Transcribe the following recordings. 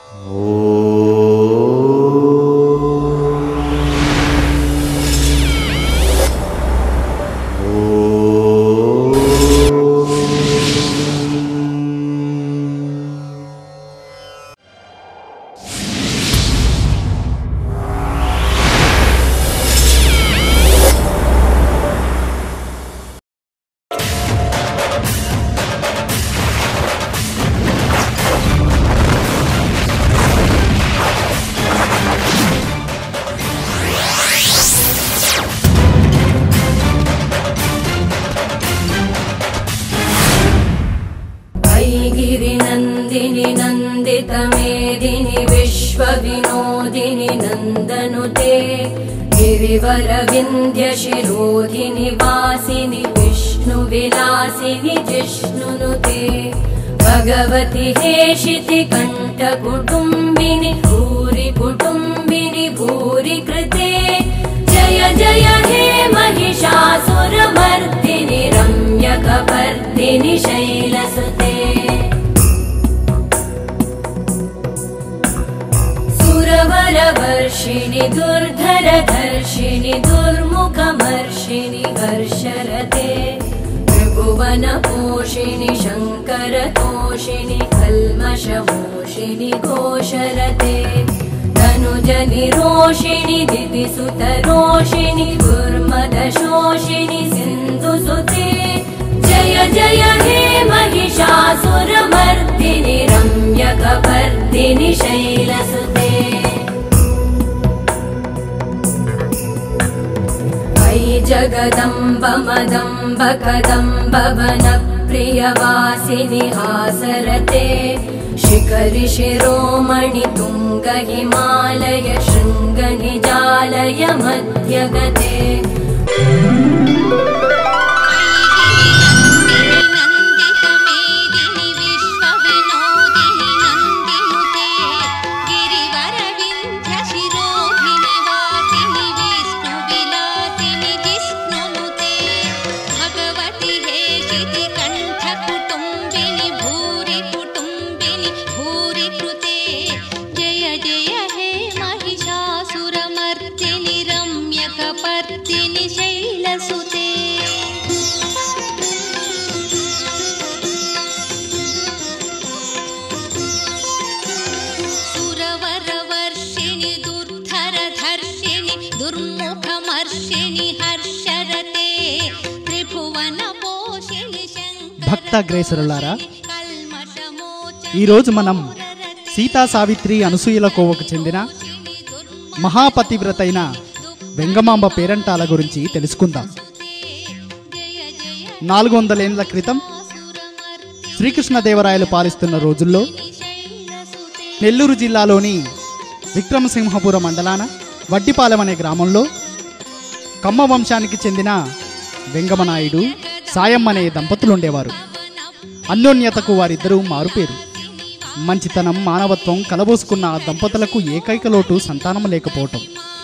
ऐगिरिनन्दिनि नन्दितमेदिनि विश्वविनोदिनि नन्दनुते गिरिवरविन्द्यशिरोधिनि वासिनि विष्णुविलासिनि जिष्णुनुते भगवति हेशिति कण्ठकुटुम्बिनि भूरि कुटुम्बिनि भूरि कृते जय जय हे महिषासुरमर्दिनि रम्यकपर्दिनि शैलसुते सुरवरवर्षिणि दुर्धरधर्षिणि दुर्मुखमर्षिणि हर्षरते त्रिभुवनपोषिणि शङ्करतोषिणि कल्मषमोषिणि घोषरते तनुजनिरोषिणि दिदिसुतरोषिणि दुर्मदशोषिणि सिन्धुसुते जय जय हे महिषासुरमर्दिनि रम्यकपर्दिनि शैलसुते अयि जगदम्ब मदम्ब कदम्ब वनप्रियवासिनि हासरते शिखरि शिरोमणि तुङ्ग हिमालय शृङ्ग निजालय मध्यगते नन्दितमेदिनि विश्वविनोदिनि नन्दिनुते गिरिवरविन्ध्यशिरोधिनि वासिनि विष्णुविलासिनि जिष्णुनुते भगवति हेशिति कण्ठकुटुम्बिनि भूरि कुटुम्बिनि भूरि कृते जय जय हे महिषासुरमर्दिनि रम्यकपर्दिनि शैलसुते सुरवरवर्षिणि दुर्धरधर्षिणि दुर्मुखमर्षिणि हर्षरते त्रिभुवनपोषिणि భక్తాగ్రేసరులారా, కల్మషమోచ ఈరోజు మనం సీతా సావిత్రి అనసూయల కోవకు చెందిన మహాపతివ్రతైన వెంగమాంబ పేరంటాల గురించి తెలుసుకుందాం నాలుగు వందలేండ్ల క్రితం శ్రీకృష్ణదేవరాయలు పాలిస్తున్న రోజుల్లో నెల్లూరు జిల్లాలోని విక్రమసింహపుర మండలాన వడ్డిపాలెం అనే గ్రామంలో కమ్మ వంశానికి చెందిన వెంగమనాయుడు సాయమ్మ అనే దంపతులు ఉండేవారు అన్యోన్యతకు వారిద్దరూ మారుపేరు మంచితనం మానవత్వం కలబోసుకున్న ఆ దంపతులకు ఏకైక లోటు సంతానం లేకపోవటం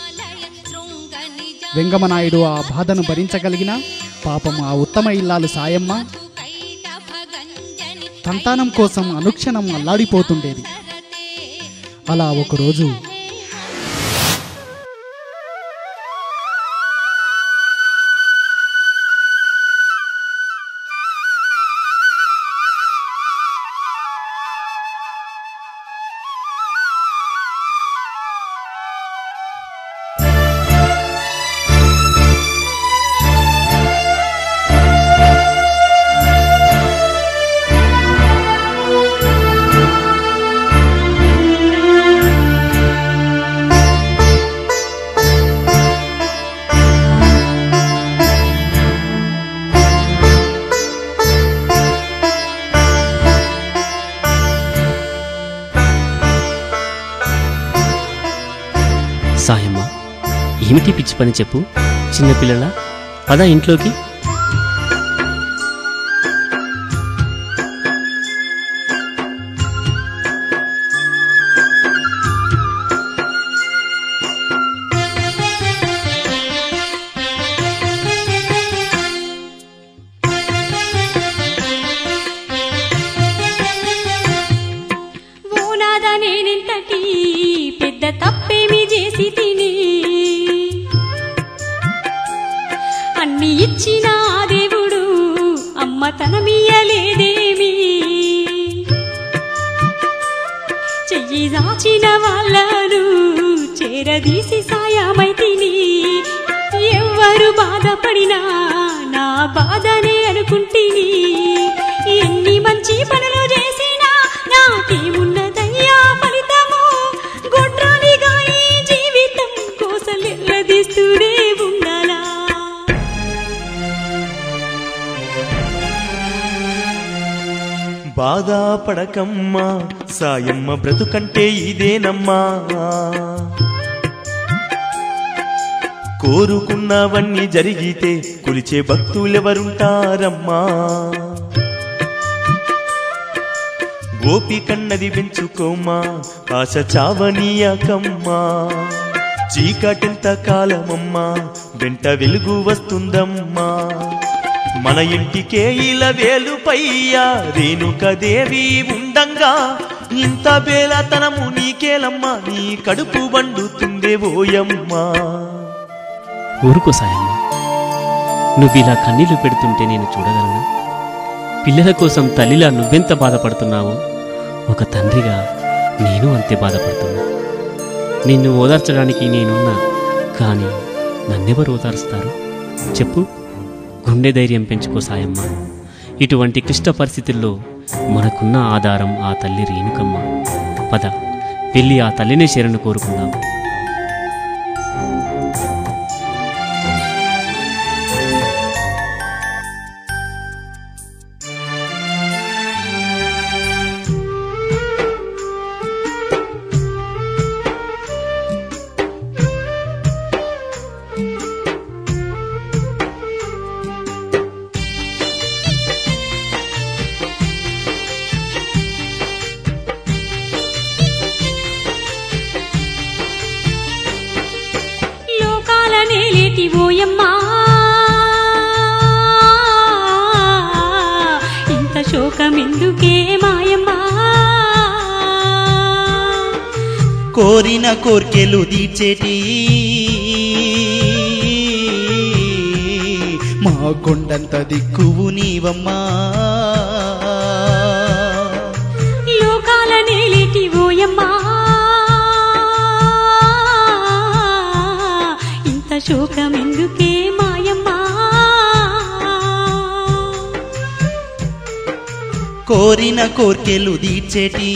వెంగమనాయుడు ఆ బాధను భరించగలిగిన పాపం ఆ ఉత్తమ ఇల్లాలు సాయమ్మ సంతానం కోసం అనుక్షణం అల్లాడిపోతుండేది అలా ఒకరోజు సాయమ్మ ఏమిటి పిచ్చి పని చెప్పు చిన్నపిల్లల పద ఇంట్లోకి ఓనాద నేనింత తప్పేమి చేసి తిని అన్ని ఇచ్చిన ఆ దేవుడు అమ్మ తనమియలేదేమి చెయ్యి దాచిన వాళ్ళను చేరదీసి సాయమై తిని ఎవ్వరు బాధపడినా నా బాధనే అనుకుంటిని ఎన్ని మంచి పనులు చేసినా నాకేమున్నదయ్యా ఫలితము గొడ్రాలిగా ఈ జీవితం కోసలెల్లదీస్తూనే ఉండాలా బాధపడకమ్మా సాయమ్మ బ్రతుకంటే ఇదేనమ్మా కోరుకున్నవన్నీ జరిగితే కొలిచే భక్తులెవరుంటారమ్మా గోపికన్నది పెంచుకోమా ఆశ చావనీయకమ్మా చీకటెంత కాలమమ్మా వెంట వెలుగు వస్తుందమ్మా మన ఇంటికే ఇలా వేలుపయ్యా రేణుకదేవి ఉండంగా ఇంత బేలతనము నీకేలమ్మా నీ కడుపు వండుతుందే ఓయమ్మా ఊరుకో సాయమ్మ నువ్వు ఇలా కన్నీళ్లు పెడుతుంటే నేను చూడగలను పిల్లల కోసం తల్లిలా నువ్వెంత బాధపడుతున్నావో ఒక తండ్రిగా నేను అంతే బాధపడుతున్నా నిన్ను ఓదార్చడానికి నేనున్నా కానీ నన్నెవరు ఓదారుస్తారు చెప్పు గుండె ధైర్యం పెంచుకో సాయమ్మ ఇటువంటి క్లిష్ట పరిస్థితుల్లో మనకున్న ఆధారం ఆ తల్లి రేణుకమ్మ పద వెళ్ళి ఆ తల్లిని శరణు కోరుకుందాం లోకాల నేలేటి ఓయమ్మా ఇంత శోకమెందుకే మాయమ్మా కోరిన కోర్కెలు తీర్చేటి మా కొండంత దిక్కువు నీవమ్మా లోకాల నేలేటి ఓయమ్మా ఇంత శోకమెందుకే మాయమ్మా కోరిన కోర్కెలు తీర్చేటి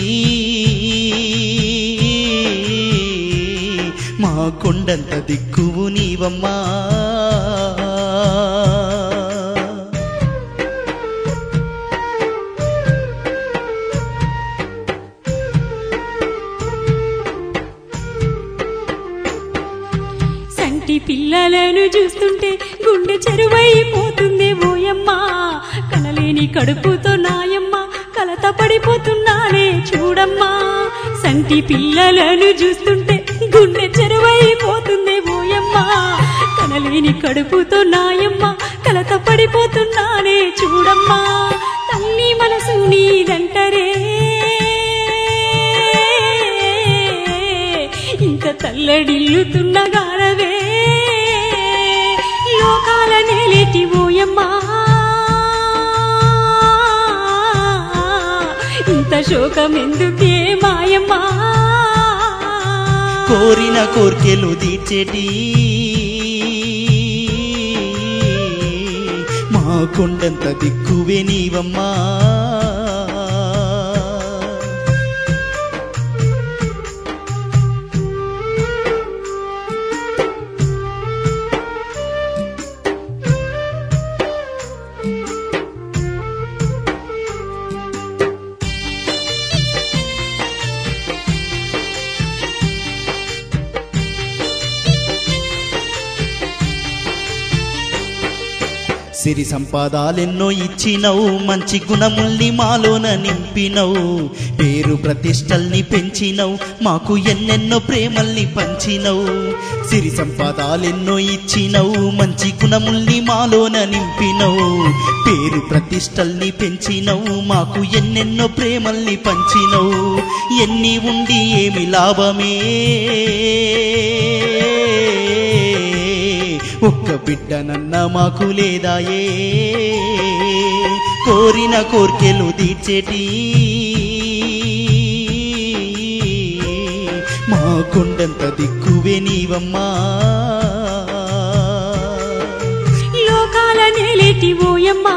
మా కొండంత దిక్కువు నీవమ్మా సంటి పిల్లలను చూస్తుంటే గుండె చెరువైపోతుంది ఓయమ్మ కనలేని కడుపుతో నాయమ్మ కలత పడిపోతున్నానే చూడమ్మా సంటి పిల్లలను చూస్తుంటే గుండె చెరువైపోతుంది ఓయమ్మ కనలేని కడుపుతో నాయమ్మ కలత పడిపోతున్నానే చూడమ్మా తల్లి మనసు నీదంటరే ఇంత తల్లడిల్లుతున్న గారవే లోకాల నేలేటి ఓయమ్మా ఇంత శోకమెందుకే మాయమ్మా కోరిన కోర్కెలు తీర్చేటి మా కొండంత దిక్కువే నీవమ్మా సిరి సంపాదాలెన్నో ఇచ్చినవు మంచి గుణముల్ని మాలోన నింపినవు పేరు ప్రతిష్టల్ని పెంచినవు మాకు ఎన్నెన్నో ప్రేమల్ని పంచినవు సిరి సంపాదాలెన్నో ఇచ్చినవు మంచి గుణముల్ని మాలోన నింపినవు పేరు ప్రతిష్టల్ని పెంచినవు మాకు ఎన్నెన్నో ప్రేమల్ని పంచినవు ఎన్ని ఉండి ఏమి లాభమే ఒక్క బిడ్డనన్న మాకు లేదాయే కోరిన కోర్కెలు తీర్చేటి మా కొండంత దిక్కువే నీవమ్మా లోకాల నేలేటి ఓయమ్మా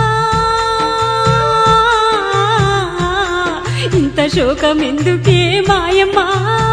ఇంత శోకం ఎందుకే మాయమ్మా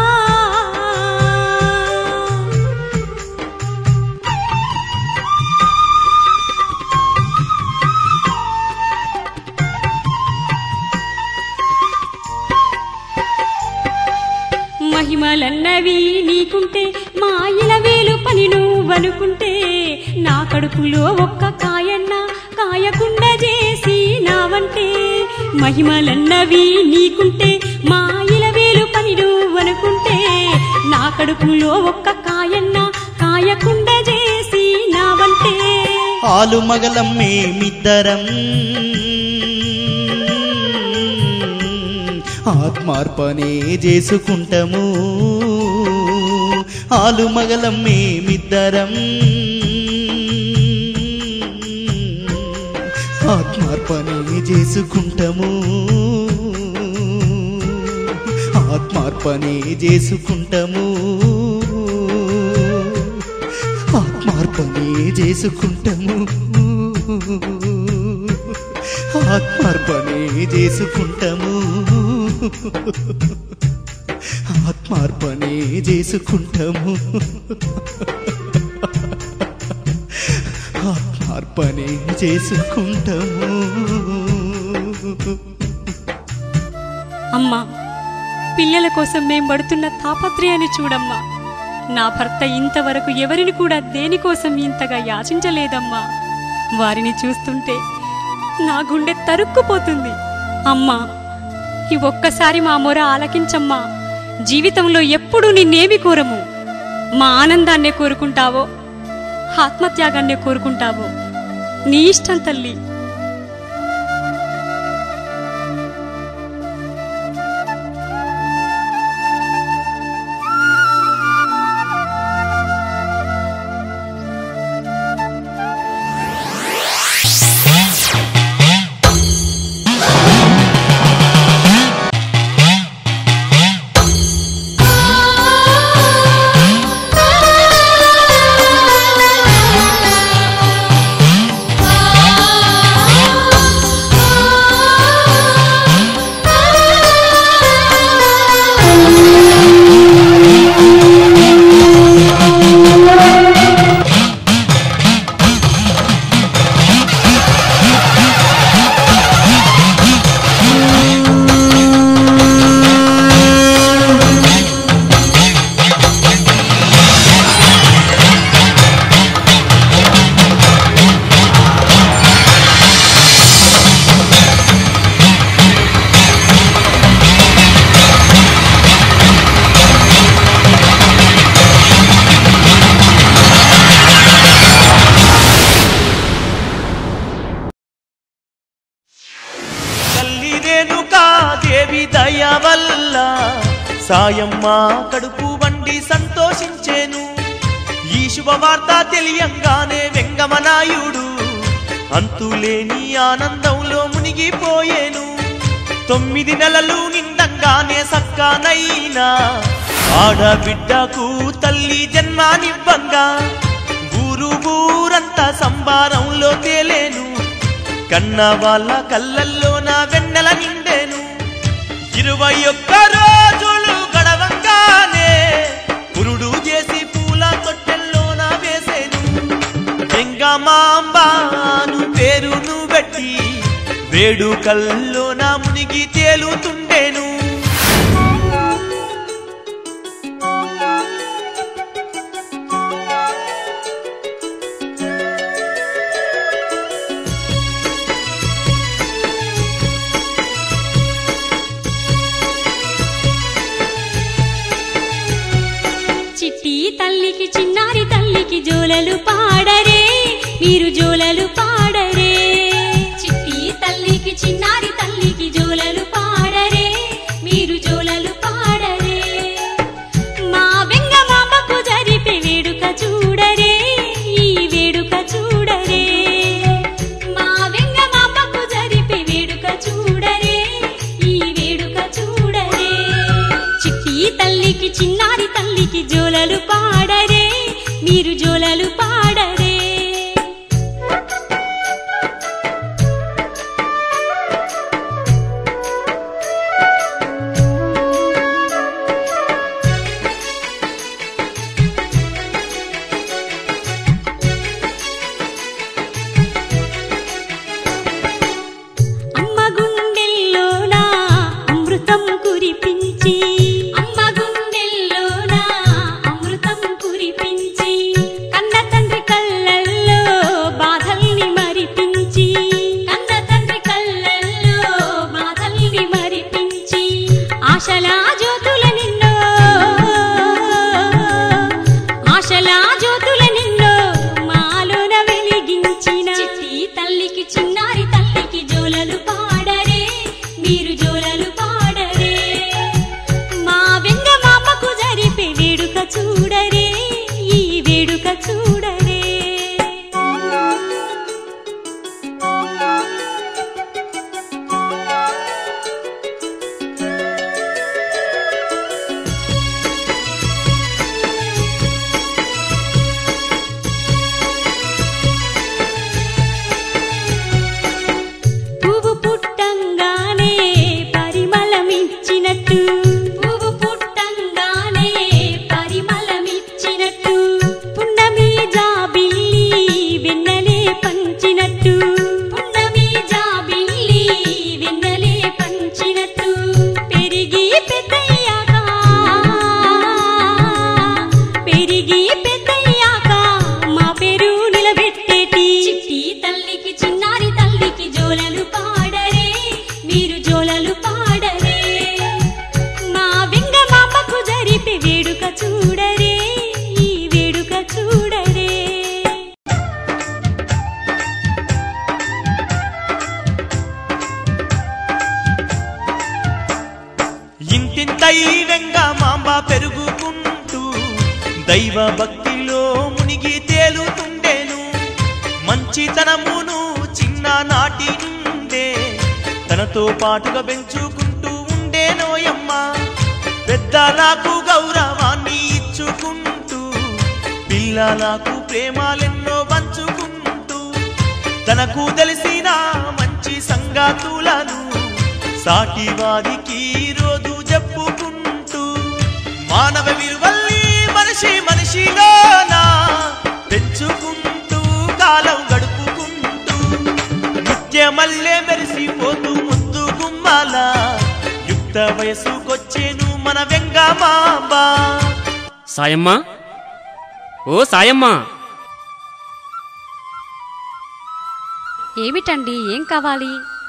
మహిమలన్నవి నీకుంటే మా ఇలవేలు పని నువ్వనుకుంటే నా కడుపులో ఒక్క కాయన్న కాయకుండా చేసి నావంటే మహిమలన్నవి నీకుంటే మా ఇలవేలు పని నువ్వనుకుంటే నా కడుపులో ఒక్క కాయన్న కాయకుండా చేసి నావంటే ఆలు మగలం మేమిద్దరం ఆత్మార్పణే చేసుకుంటాము ఆలు మగలం మేమిద్దరం ఆత్మార్పణే చేసుకుంటాము ఆత్మార్పణే చేసుకుంటాము ఆత్మార్పణే చేసుకుంటాము ఆత్మార్పణే చేసుకుంటాము ఆత్మార్పణే చేసుకుంటాము ఆత్మార్పణే చేసుకుంటాము అమ్మా పిల్లల కోసం మేం పడుతున్న తాపత్రయాన్ని చూడమ్మా నా భర్త ఇంతవరకు ఎవరిని కూడా దేనికోసం ఇంతగా యాచించలేదమ్మా వారిని చూస్తుంటే నా గుండె తరుక్కుపోతుంది అమ్మా ఈ ఒక్కసారి మా మొర ఆలకించమ్మా జీవితంలో ఎప్పుడూ నిన్నేమి కోరము మా ఆనందాన్నే కోరుకుంటావో ఆత్మత్యాగాన్నే కోరుకుంటావో నీ ఇష్టం తల్లి తల్లి రేణుకా దేవి దయ వల్ల సాయమ్మ కడుపు వండి సంతోషించేను ఈ శుభవార్త తెలియంగానే వెంగమనాయుడు అంతులేని ఆనందంలో మునిగిపోయేను తొమ్మిది నెలలు నిండంగానే సక్కానైనా ఆడబిడ్డకు తల్లి జన్మానివ్వంగా ఊరు ఊరంతా సంబారంలో తేలేను కన్న వాళ్ళ కళ్ళల్లో నా వెన్నెల నిండేను ఇరవై ఒక్క రోజులు గడవంగానే పురుడు చేసి పూల తొట్టెల్లోన వేసేను వెంగమాంబాను పేరును బట్టి వేడుకల్లోన మునిగి తేలుతుండేను తల్లికి చిన్నారి తల్లికి జోలలు పాడరే మీరు జోలలు పాడరే చిట్టి తల్లికి చిన్నారి తల్లికి జోలలు పాడరే మీరు జోలలు పాడరే మా వెంగమాంబకు జరిపే వేడుక చూడరే ఈ వేడుక చూడరే మా వెంగమాంబకు జరిపే వేడుక చూడరే ఈ వేడుక చూడరే చిట్టి తల్లికి చిన్నారి తల్లికి జోలలు పాడరే మీరు జోలలు పాడరే అమ్మ గుండెల్లోనా అమృతం కురిపించి అమ్మ గుండెల్లోనా అమృతం కురిపించి కన్న తండ్రి కళ్ళల్లో బాధల్ని మరిపించి కన్న తండ్రి కళ్ళల్లో బాధల్ని మరిపించి ఆశలా జ్యోతుల నిన్నో ఆశలా జ్యోతుల నిన్నో మాలోన వెలిగించిన చిట్టి తల్లికి చిన్నారి తల్లికి జోలలు పాడరే మీరు జోలలు పాడరే మా వెంగ మామకు జరిపే వేడుక చూడరే ఈ వేడుక చూడరే పువ్వు పుట్టంగానే పరిమళమిచ్చినట్టు పువ్వు పుట్టంగానే పరిమళమిచ్చినట్టు పున్నమి జాబిల్లి వెన్నెలే పంచినట్టు పున్నమి జాబిల్లి వెన్నెలే పంచినట్టు పెరిగి పెద్దయ్యాక పెరిగి పెద్దయ్యాక మా పేరు నిలబెట్టేటి చిట్టి తల్లికి చిన్నారి తల్లికి జోలలు పాడరే మీరు జోలలు పాడరే మా వెంగ మామకు జరిపే వేడుక చూడరే ఈ వేడుక చూడరే ఇంతింతై వెంగ మాంబ పెరుగుకుంటూ దైవ భక్తిలో మునిగి తేలుతుండేను మంచితనమును చిన్ననాటి నుండే తనతో పాటుగా పెంచుకుంటూ ఉండేనోయమ్మ పెద్దలకు గౌరవాన్ని ఇచ్చుకుంటూ పిల్లలకు ప్రేమాలెన్నో పంచుకుంటూ తనకు తెలిసిన మంచి సంగతులను సాటి వారికి రోజు చెప్పుకుంటూ మానవ విలువల్ని మనిషి మనిషిలోనా పెంచుకుంటూ కాలం గడుపుకుంటూ నిత్యమల్లే మెరిసిపోతూ ముద్దు గుమ్మాల యుక్త వయసుకొచ్చేను మన వెంగమాంబా సాయమ్మ ఓ సాయమ్మ ఏమిటండి ఏం కావాలి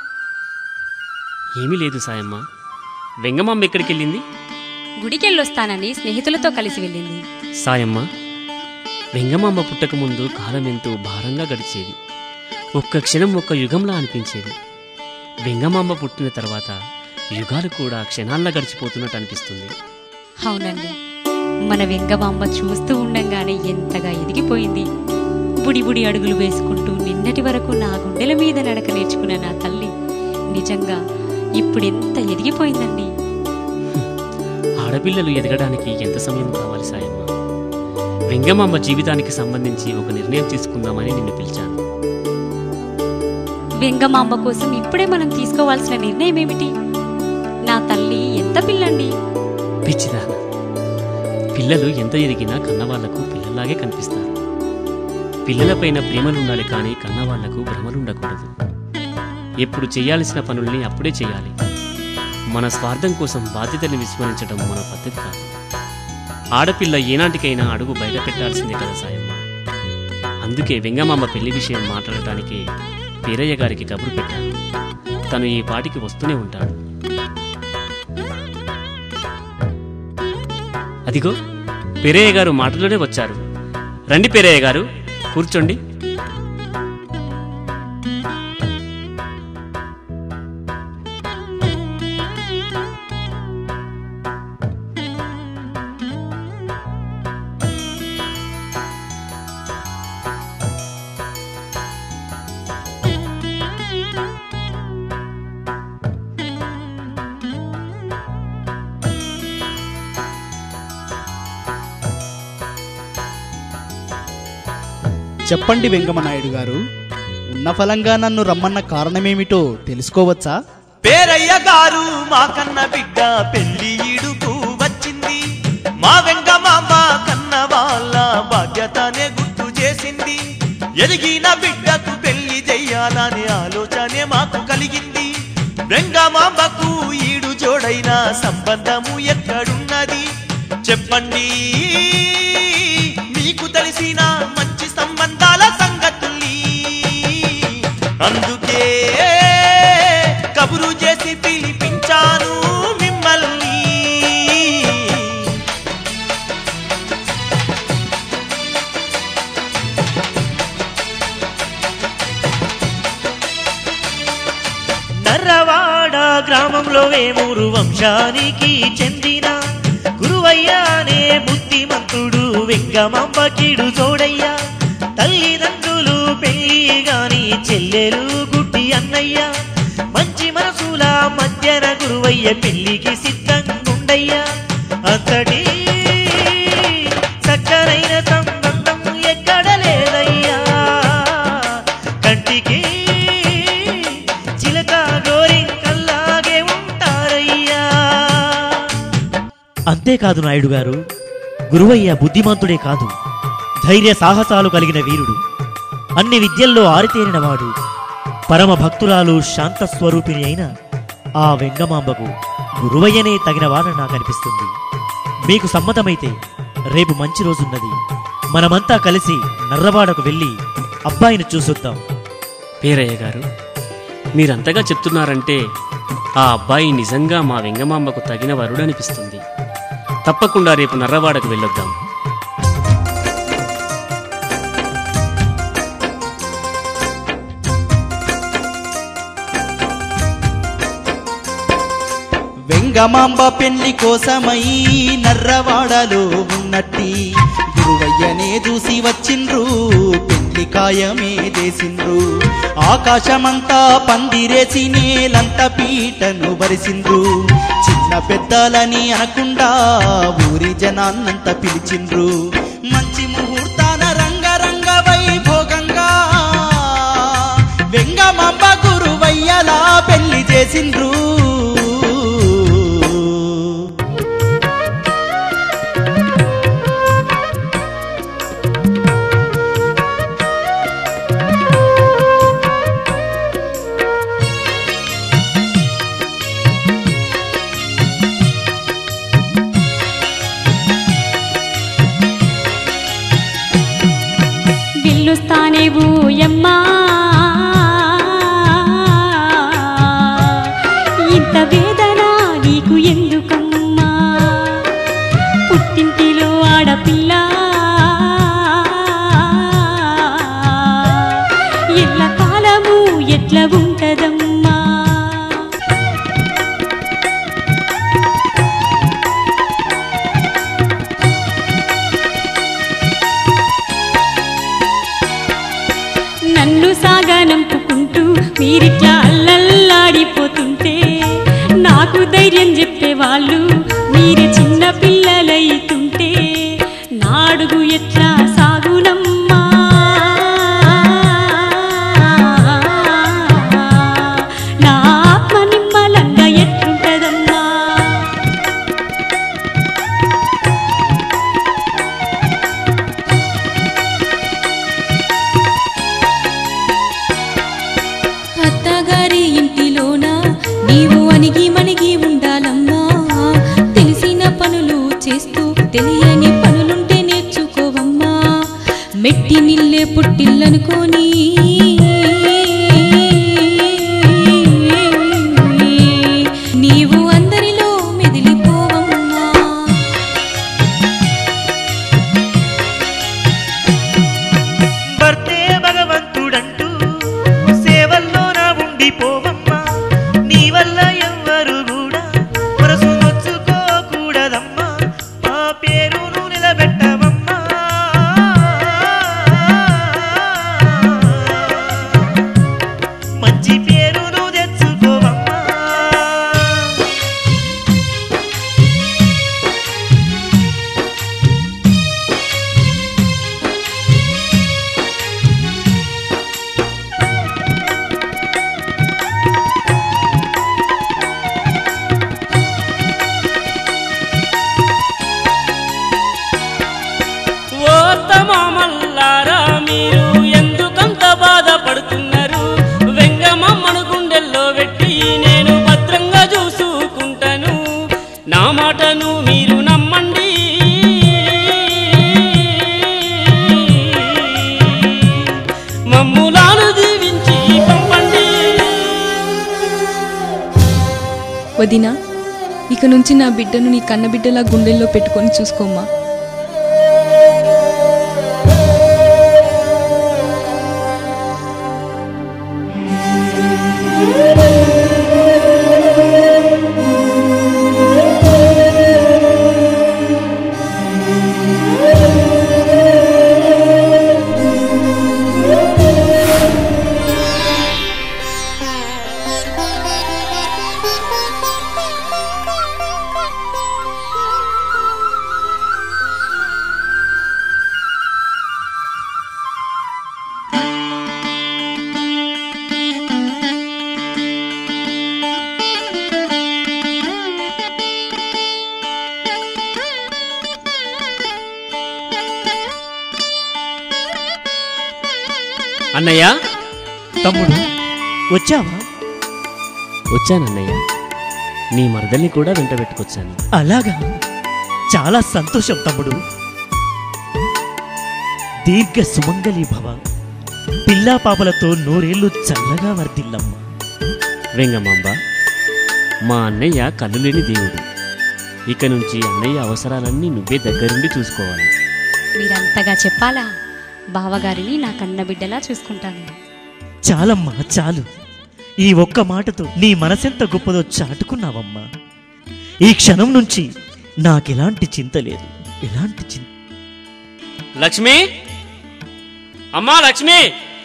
ఏమీ లేదు సాయమ్మ వెంగమాంబ ఎక్కడికి వెళ్ళింది గుడికెళ్ళొస్తానని స్నేహితులతో కలిసి వెళ్ళింది సాయమ్మ వెంగమాంబ పుట్టకముందు కాలం ఎంతో భారంగా గడిచేది ఒక్క క్షణం ఒక్క యుగంలా అనిపించేది వెంగమాంబ పుట్టిన తర్వాత యుగాలు కూడా క్షణాల్లో గడిచిపోతున్నట్టు అనిపిస్తుంది అవునండి మన వెంగమాంబ చూస్తూ ఉండంగానే ఎంతగా ఎదిగిపోయింది బుడి బుడి అడుగులు వేసుకుంటూ నిన్నటి వరకు నా గుండెల మీద నడక నేర్చుకున్న నా తల్లి నిజంగా ఇప్పుడెంత ఎదిగిపోయిందండి ఆడపిల్లలు ఎదగడానికి ఎంత సమయం కావాలి సాయమ్మ వెంగమాంబ జీవితానికి సంబంధించి ఒక నిర్ణయం తీసుకుందామని నిన్ను పిలిచాను వెంగమాంబ కోసం ఇప్పుడే మనం తీసుకోవాల్సిన నిర్ణయం ఏమిటి నా తల్లి ఎంత పిల్లండి పిచ్చిదాన పిల్లలు ఎంత ఎదిగినా కన్నవాళ్లకు పిల్లల్లాగే కనిపిస్తారు పిల్లలపైన ప్రేమలుండాలి కానీ కన్నవాళ్లకు భ్రమలుండకూడదు ఎప్పుడు చేయాల్సిన పనుల్ని అప్పుడే చేయాలి మన స్వార్థం కోసం బాధ్యతని విస్మరించడం మన పద్ధతి కాదు ఆడపిల్ల ఏనాటికైనా అడుగు బయట పెట్టాల్సిందే కదా సాయమ్మ అందుకే వెంగమాంబ పెళ్లి విషయం మాట్లాడటానికి వీరయ్య గారికి కబురు పెట్టాను తను ఈ పాటికి వస్తూనే ఉంటాడు అదిగో పెరయ్య గారు మాటలోనే వచ్చారు రండి పెరయ్య గారు కూర్చోండి చెప్పండి వెంగమనాయుడు గారు ఉన్న ఫలంగా నన్ను రమ్మన్న కారణమేమిటో తెలుసుకోవచ్చా పేరయ్య గారు మా కన్న బిడ్డ పెళ్లి ఈడుకు వచ్చింది మా వెంగమాంబ కన్న వాళ్ళ బాధ్యతనే గుర్తు చేసింది ఎదిగిన బిడ్డకు పెళ్లి చెయ్యాలనే ఆలోచనే మాకు కలిగింది వెంగమాంబకు ఈడు జోడైన సంబంధము ఎక్కడున్నది చెప్పండి మీకు తెలిసిన మంచి సంబంధాల సంగతుల్ని అందుకే కబురు చేసి పిలిపించాను మిమ్మల్ని నర్రవాడ గ్రామంలో వేమూరు వంశానికి చెందిన గురువయ్యానే బుద్ధిమంతుడు వెంగమాంబకిడు జోడయ్యా తల్లిదండ్రులు పెళ్లి గాని చెల్లెలు గుడ్డి అన్నయ్య మంచి మనసుల మధ్యన గురువయ్య పెళ్లికి సిద్ధంగుండయ్యా అంతటి చక్కనైన సంబంధం ఎక్కడ లేదయ్యా కంటికి చిలక గోరింకల్లాగే ఉంటారయ్యా అంతేకాదు నాయుడు గారు గురువయ్య బుద్ధిమంతుడే కాదు ధైర్య సాహసాలు కలిగిన వీరుడు అన్ని విద్యల్లో ఆరితేరినవాడు పరమ భక్తురాలు శాంత స్వరూపిణి అయిన ఆ వెంగమాంబకు గురువయ్యనే తగినవాడని నాకు అనిపిస్తుంది మీకు సమ్మతమైతే రేపు మంచి రోజున్నది మనమంతా కలిసి నర్రవాడకు వెళ్ళి అబ్బాయిని చూసొద్దాం పేరయ్య గారు మీరంతగా చెప్తున్నారంటే ఆ అబ్బాయి నిజంగా మా వెంగమాంబకు తగిన వరుడు అనిపిస్తుంది తప్పకుండా రేపు నర్రవాడకు వెళ్ళొద్దాం వెంగమాంబ పెళ్లి కోసమై నర్రవాడలో ఉన్నట్టి గురువయ్యనే చూసి వచ్చిండ్రు పెళ్లి కాయమే దేసిండ్రు ఆకాశమంతా పందిరేసి నేలంత పీటను బరిసిండ్రు చిన్న పెద్దలని అనకుండా ఊరి జనాన్నంత పిలిచిండ్రు మంచి ముహూర్తాన రంగరంగ వైభోగంగా వెంగమాంబ గురువయ్యలా పెళ్లి చేసిండ్రు బిల్లుస్తానే ఊయమ్మా ఇంత వేదన నీకు ఎందుకమ్మా పుట్టింటిలో ఆడపిల్ల ఎల్ల కాలము ఎట్లా ఉంటదమ్మా నన్ను సాగనంపుకుంటూ మీరిట్లా అల్లల్లాడిపోతుంటే నాకు ధైర్యం చెప్పేవాళ్ళు మీరు చిన్న పిల్లలైతుంటే నాడుగు ఎట్లా సాగునమ్మా నా ఆత్మ నిమ్మలంగా ఎట్లుంటదమ్మా అత్తగారి ఇంటిలోన నీవు అణిగి మణిగి ఉండాలమ్మా తెలిసిన పనులు చేస్తూ తెలియని పనులుంటే నేర్చుకోవమ్మా మెట్టి నిల్లే పుట్టిల్లనుకోని నీవు అందరిలో మెదిలిపోవమ్మా నా మాటను మీరు నమ్మండి మమ్ములాను దీవించి పంపండి వదినా ఇక నుంచి నా బిడ్డను నీ కన్నబిడ్డలా గుండెల్లో పెట్టుకొని చూసుకోమ్మా అన్నయ్య తమ్ముడు వచ్చావా వచ్చానన్నయ్య నీ మరదల్ని కూడా వెంట పెట్టుకొచ్చాను అలాగా చాలా సంతోషం తమ్ముడు దీర్ఘ సుమంగళి భవ పిల్లా పాపలతో నూరేళ్లు చల్లగా వర్దిల్లమ్మ వెంగమాంబ మా అన్నయ్య కళ్ళు లేని దేవుడు ఇక నుంచి అన్నయ్య అవసరాలన్నీ నువ్వే దగ్గరుండి చూసుకోవాలి మీరంతగా చెప్పాలా బావగారిని నా కన్న బిడ్డలా చూసుకుంటాను చాలమ్మా చాలు ఈ ఒక్క మాటతో నీ మనసెంత గొప్పదో చాటుకున్నావమ్మా ఈ క్షణం నుంచి నాకెలాంటి చింత లేదు ఎలాంటి చింత లక్ష్మి అమ్మా లక్ష్మి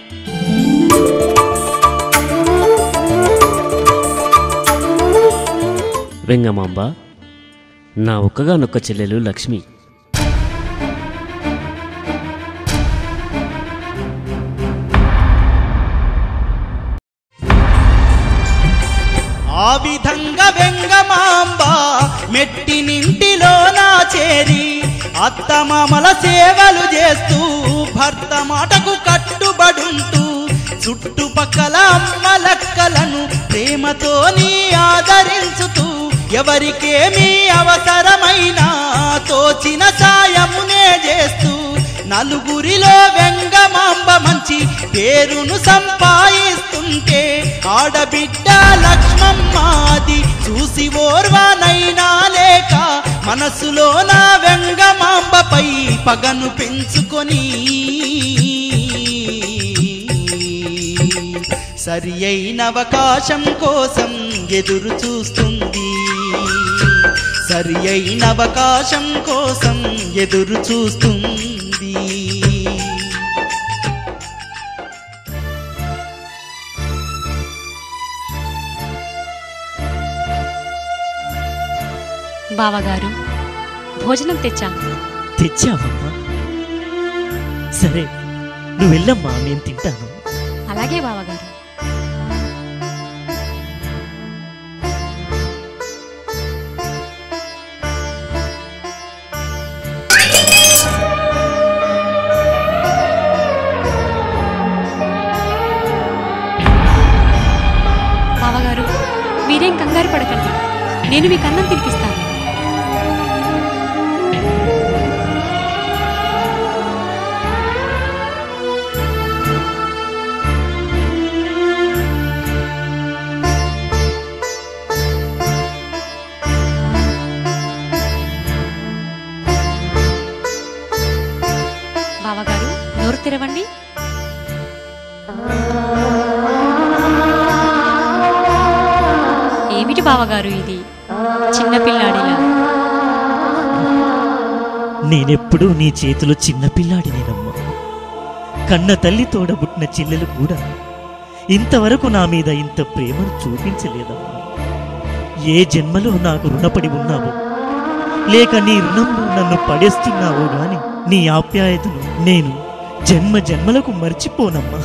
వెంగమాంబ నా ఒక్కగానొక్క చెల్లెలు లక్ష్మి ఆ విధంగా వెంగమాంబ మెట్టినింటిలో నా చేరి అత్తమామల సేవలు చేస్తూ భర్త మాటకు కట్టుబడుంటూ చుట్టుపక్కల అమ్మలక్కలను ప్రేమతోని ఆదరించుతూ ఎవరికేమీ అవసరమైనా తోచిన సాయమునే చేస్తూ నలుగురిలో వెంగమాంబ మంచి పేరును సంపాదిస్తుంటే ఆడబిడ్డ లక్ష్మమ్మాది చూసి ఓర్వానైనా లేక మనసులో నా వెంగమాంబపై పగను పెంచుకొని సరి అయిన అవకాశం కోసం ఎదురు చూస్తుంది సరి అయిన అవకాశం కోసం ఎదురు చూస్తుంది బావగారు భోజనం తెచ్చాను తెచ్చావమ్మా సరే నువ్వు వెళ్ళమ్మా నేను తింటాను అలాగే బావగారు బావగారు మీరేం కంగారు పడకండి నేను మీకు అన్నం తినిపిస్తాను బావగారు నోరు తెరవండి ఏమిటి బావగారు ఇది చిన్నపిల్లాడిలా నేనెప్పుడూ నీ చేతిలో చిన్నపిల్లాడినేనమ్మా కన్న తల్లి తోడబుట్టిన చెల్లెలు కూడా ఇంతవరకు నా మీద ఇంత ప్రేమను చూపించలేదమ్మా ఏ జన్మలో నాకు రుణపడి ఉన్నావో లేక నీ రుణంలో నన్ను పడేస్తున్నావో గాని నీ ఆప్యాయతను నేను జన్మ జన్మలకు మర్చిపోనమ్మా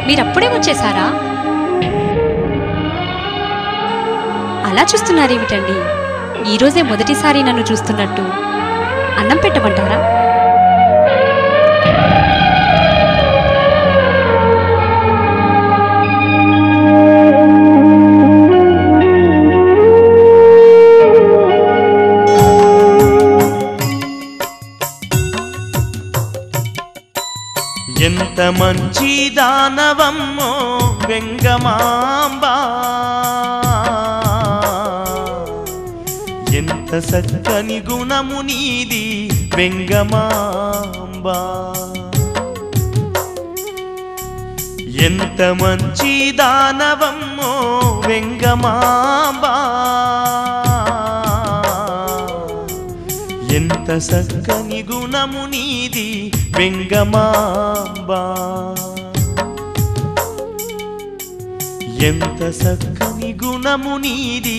మీరప్పుడే వచ్చేసారా అలా చూస్తున్నారేమిటండి ఈరోజే మొదటిసారి నన్ను చూస్తున్నట్టు అన్నం పెట్టమంటారా ఎంత మంచి దానవమ్మో వెంగమాంబా ఎంత చక్కని గుణము నీది వెంగమాంబా ఎంత మంచి దానవమ్మో వెంగమాంబా ఎంత చక్కని గుణము నీది వెంగమాంబా ఎంత చక్కని గుణము నీది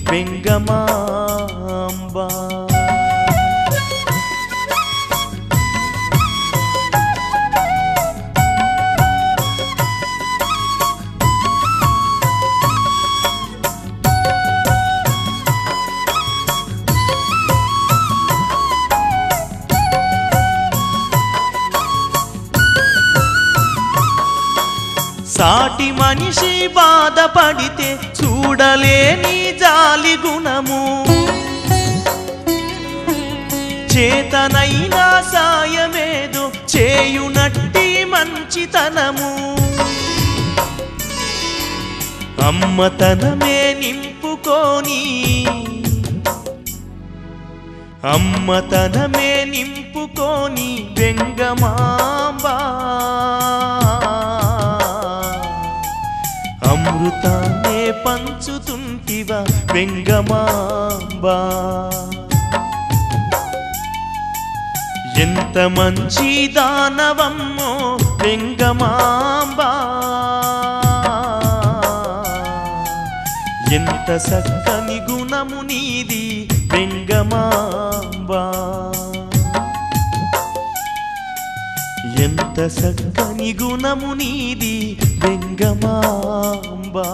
వెంగమాంబా సాటి మనిషి బాధపడితే చూడలేని జాలి గుణము చేతనైనా సాయమేదో చేయునట్టి మంచితనము అమ్మతనమే నింపుకొని అమ్మతనమే నింపుకొని వెంగమాంబా అమృతాన్నే పంచుతుంటివ వెంగమాంబా ఎంత మంచి దానవమ్మో వెంగమాంబా ఎంత చక్కని గుణము నీది వెంగమాంబా ఎంత చక్కని గుణము నీది వెంగమాంబా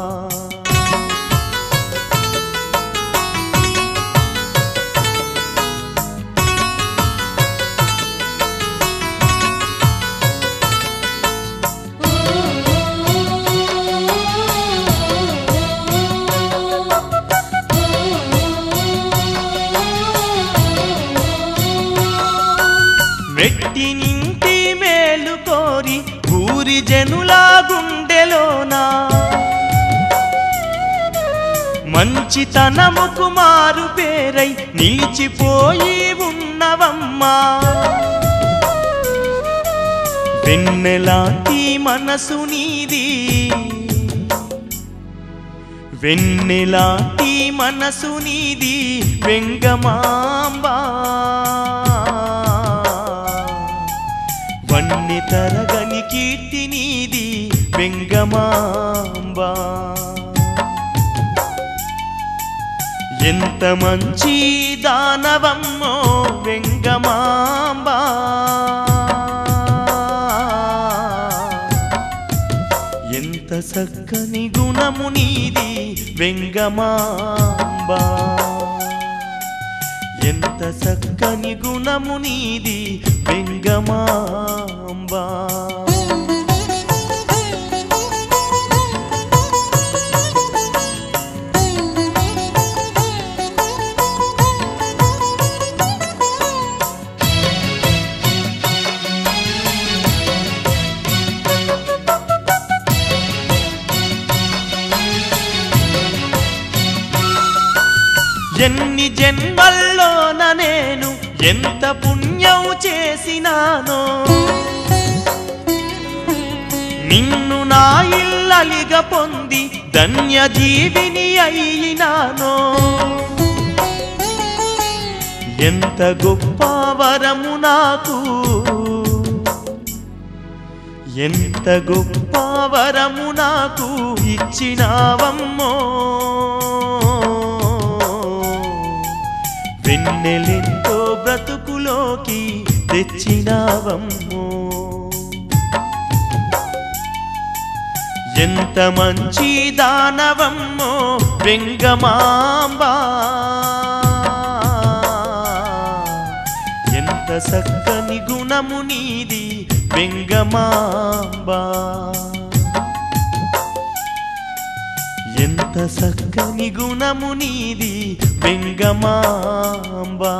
వెట్టి నింటి మేలు కోరి ఊరి జనుల గుండెలోనా మంచితనముకు మారు పేరై నిలిచిపోయి ఉన్నవమ్మా వెన్నెలాంటి మనసు నీది వెన్నెలాంటి మనసు నీది వెంగమాంబా వన్ని తరగని కీర్తి నీది వెంగమాంబా ఎంత మంచి దానవమ్మో వెంగమాంబా ఎంత చక్కని గుణము నీది వెంగమాంబా ఎంత చక్కని గుణము నీది వెంగమాంబా ఎన్ని జన్మల్లోన నేను ఎంత పుణ్యం చేసినానో నిన్ను నా ఇల్లలిగా పొంది ధన్య జీవిని అయినానో ఎంత గొప్ప వరము నాకు ఎంత గొప్ప వరము నాకు ఇచ్చినావమ్మో వెన్నెలెంతో బ్రతుకులోకి తెచ్చినావమ్మో ఎంత మంచి దానవమ్మో వెంగమాంబా ఎంత చక్కని గుణము నీది వెంగమాంబా ఎంత చక్కని గుణము నీది వెంగమాంబా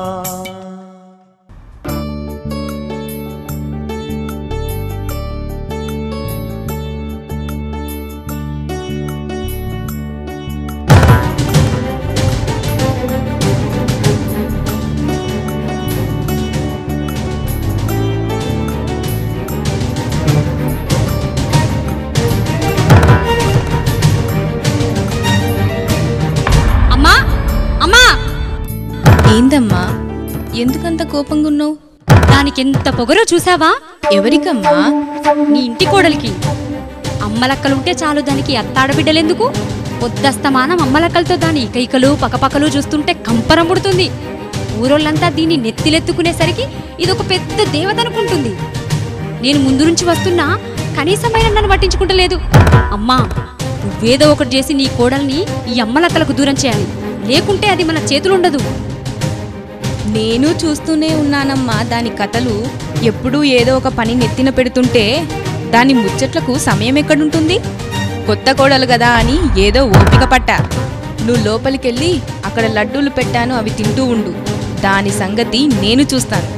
అమ్మా అమ్మా ఏందమ్మా ఎందుకంత కోపంగా ఉన్నావు దానికి ఎంత పొగరో చూసావా ఎవరికమ్మా నీ ఇంటి కోడలికి అమ్మలక్కలుంటే చాలు దానికి అత్తాడబిడ్డలెందుకు పొద్దస్తమానం అమ్మలక్కలతో దాని ఇకైకలు పకపకలు చూస్తుంటే కంపరం పుడుతుంది ఊరోళ్ళంతా దీన్ని నెత్తిలెత్తుకునేసరికి ఇదొక పెద్ద దేవత అనుకుంటుంది నేను ముందు నుంచి వస్తున్నా కనీసమైన నన్ను పట్టించుకుంటలేదు అమ్మా నువ్వేదో ఒకటి చేసి నీ కోడల్ని ఈ అమ్మలక్కలకు దూరం చేయాలి లేకుంటే అది మన చేతులుండదు నేను చూస్తూనే ఉన్నానమ్మా దాని కథలు ఎప్పుడూ ఏదో ఒక పని నెత్తిన పెడుతుంటే దాని ముచ్చట్లకు సమయం ఎక్కడుంటుంది కొత్త కోడలు కదా అని ఏదో ఓపిక పట్టా నువ్వు లోపలికెళ్ళి అక్కడ లడ్డూలు పెట్టాను అవి తింటూ ఉండు దాని సంగతి నేను చూస్తాను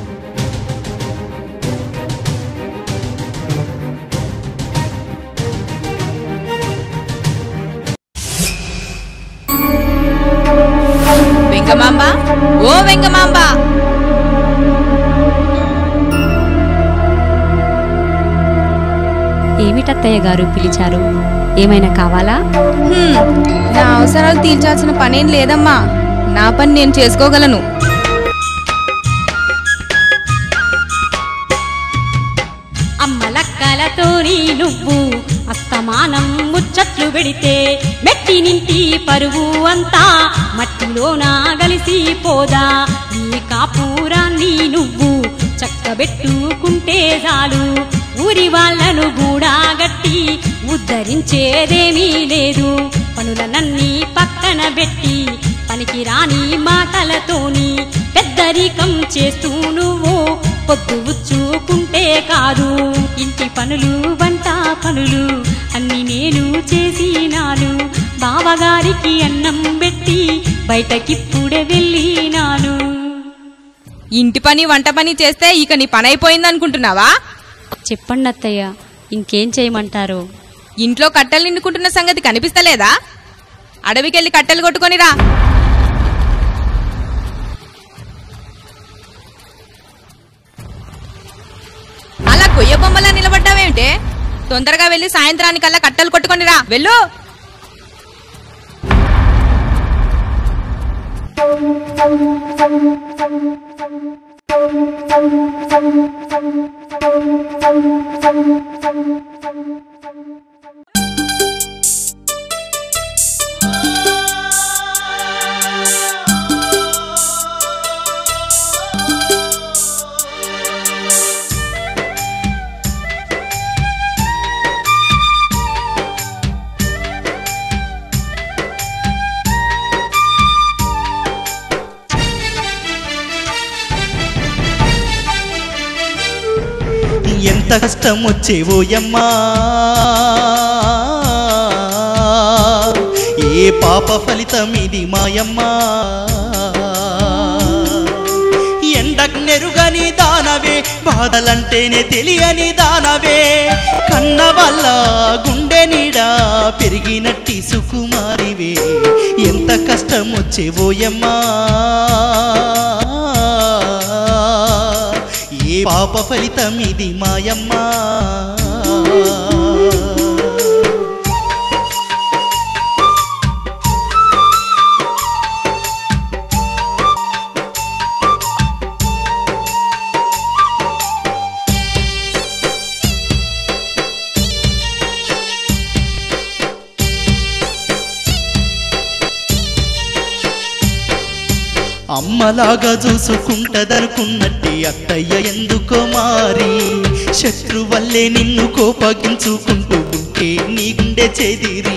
వెంగమాంబ ఓ వెంగమాంబ ఏమిటత్తయ్య గారు పిలిచారు ఏమైనా కావాలా హ్మ్, నా అవసరాలు తీర్చాల్సిన పనేం లేదమ్మా నా పని నేను చేసుకోగలను అమ్మలక్కలతోని నువ్వు అస్తమానం ముచ్చట్లు పెడితే మెట్టి నింటి పరువు అంతా మట్టిలోనా గలిసి పోదా నీ కాపురాన్ని నువ్వు చక్కబెట్టుకుంటే చాలు ఊరి వాళ్ళను కూడా గట్టి ఉద్ధరించేదేమీ లేదు పనులనన్నీ పక్కన పెట్టి పనికి రాని మాటలతోని పెద్దరికం చేస్తూ నువ్వు పొద్దు ఉచ్చుకుంటే కాదు ఇంటి పనులు వంట పనులు అన్ని నేను చేసినాను బావగారికి అన్నం పెట్టి బయటకిప్పుడే వెళ్ళినాను ఇంటి పని వంట పని చేస్తే ఇక నీ పని అయిపోయింది అనుకుంటున్నావా చెప్పండి అత్తయ్య ఇంకేం చేయమంటారు ఇంట్లో కట్టెలు నిండుకుంటున్న సంగతి కనిపిస్తలేదా అడవికెళ్ళి కట్టెలు కొట్టుకొని రా అలా కొయ్య బొమ్మలా నిలబడ్డావేమిటే తొందరగా వెళ్ళి సాయంత్రానికల్లా కట్టెలు కొట్టుకొని రా వెళ్ళు ఎంత కష్టం వచ్చేవోయమ్మా ఏ పాప ఫలితం ఇది మాయమ్మా ఎండకు నెరుగని దానవే బాధలంటేనే తెలియని దానవే కన్న వల్ల గుండె నీడా పెరిగినట్టి సుకుమారివే ఎంత కష్టం వచ్చేవోయమ్మా ఏ పాప ఫలితం ఇది మాయమ్మా అమ్మలాగా చూసుకుంటదనుకున్నట్టి అత్తయ్య ఎందుకో మారి శత్రు వల్లే నిన్ను కోపగించుకుంటూ ఉంటే నీ గుండె చెదిరి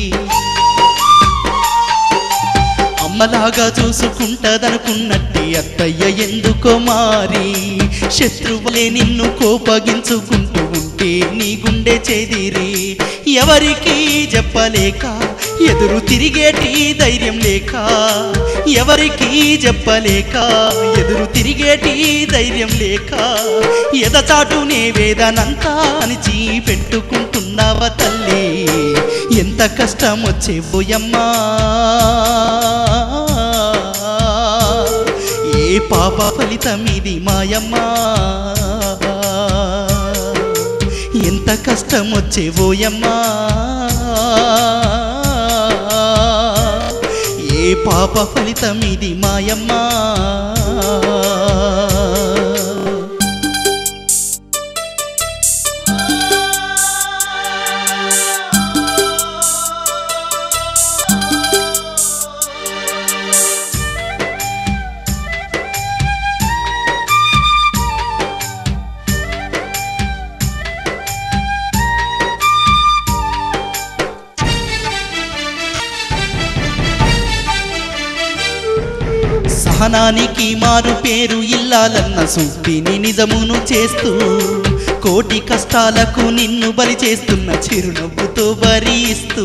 అమ్మలాగా చూసుకుంటదనుకున్నట్టే అత్తయ్య ఎందుకో మారి శత్రువులే నిన్ను కోపగించుకుంటూ ఉంటే నీ గుండె చెదిరి ఎవరికి చెప్పలేక ఎదురు తిరిగేటి ధైర్యం లేక ఎవరికి చెప్పలేక ఎదురు తిరిగేటి ధైర్యం లేక ఎదచాటునే వేదనంతా అణిచి పెట్టుకుంటున్నావా తల్లి ఎంత కష్టం వచ్చే పోయమ్మా ఏ పాప ఫలితం ఇది మాయమ్మా ఎంత కష్టం వచ్చే ఓయమ్మా ఏ పాప ఫలితం ఇది మాయమ్మా సహనానికి మారు పేరు ఇల్లాలన్న సూక్తిని నిజమును చేస్తూ కోటి కష్టాలకు నిన్ను బలి చేస్తున్న చిరునవ్వుతో భరిస్తూ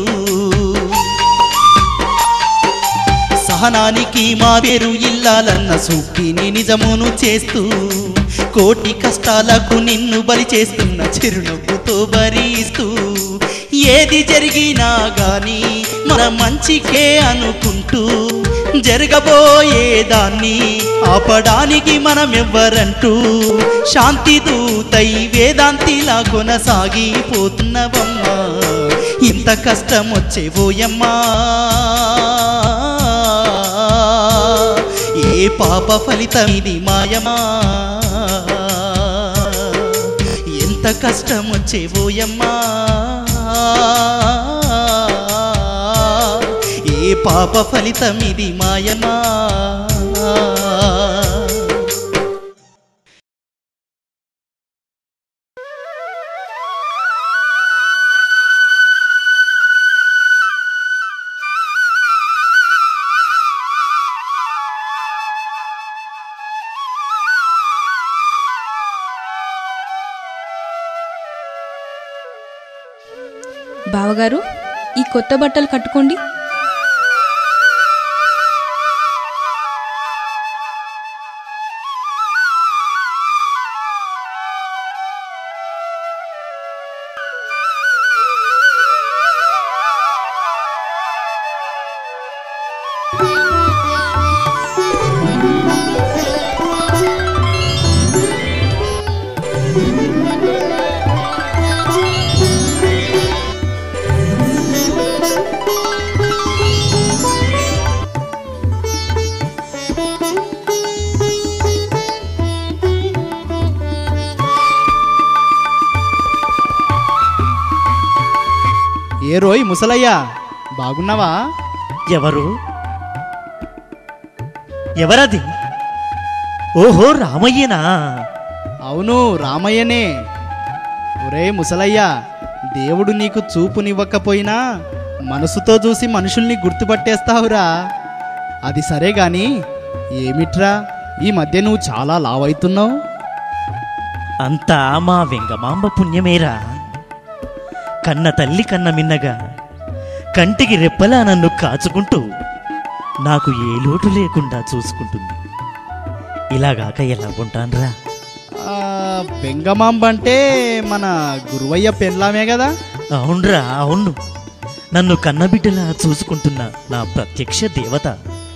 సహనానికి మా పేరు ఇల్లాలన్న సూక్తిని నిజమును చేస్తూ కోటి కష్టాలకు నిన్ను బలి చేస్తున్న చిరునవ్వుతో భరిస్తూ ఏది జరిగినా గాని మన మంచికే అనుకుంటూ జరగబోయే దాన్ని ఆపడానికి మనమెవ్వరంటూ శాంతి దూతై వేదాంతిలా కొనసాగిపోతున్నవమ్మా ఇంత కష్టం వచ్చేవోయమ్మా ఏ పాప ఫలితం ఇది మాయమా ఎంత కష్టం వచ్చేవోయమ్మా ఏ పాప ఫలితం ఇది మాయమా బావగారు ఈ కొత్త బట్టలు కట్టుకోండి ఏ రోయ్ ముసలయ్యా బాగున్నావా ఎవరు ఎవరది ఓహో రామయ్యనా అవును రామయ్యనే ఒరే ముసలయ్యా దేవుడు నీకు చూపునివ్వకపోయినా మనసుతో చూసి మనుషుల్ని గుర్తుపట్టేస్తావురా అది సరే గాని ఏమిట్రా ఈ మధ్య నువ్వు చాలా లావైతున్నావు అంతా మా వెంగమాంబ పుణ్యమేరా కన్న తల్లి కన్న మిన్నగా కంటికి రెప్పలా నన్ను కాచుకుంటూ నాకు ఏ లోటు లేకుండా చూసుకుంటుంది ఇలాగాక ఎలా ఉంటాన్రా ఆ, బెంగమాంబ అంటే మన గురువయ్య పెళ్ళామే కదా అవునరా అవును నన్ను కన్నబిడ్డలా చూసుకుంటున్న నా ప్రత్యక్ష దేవత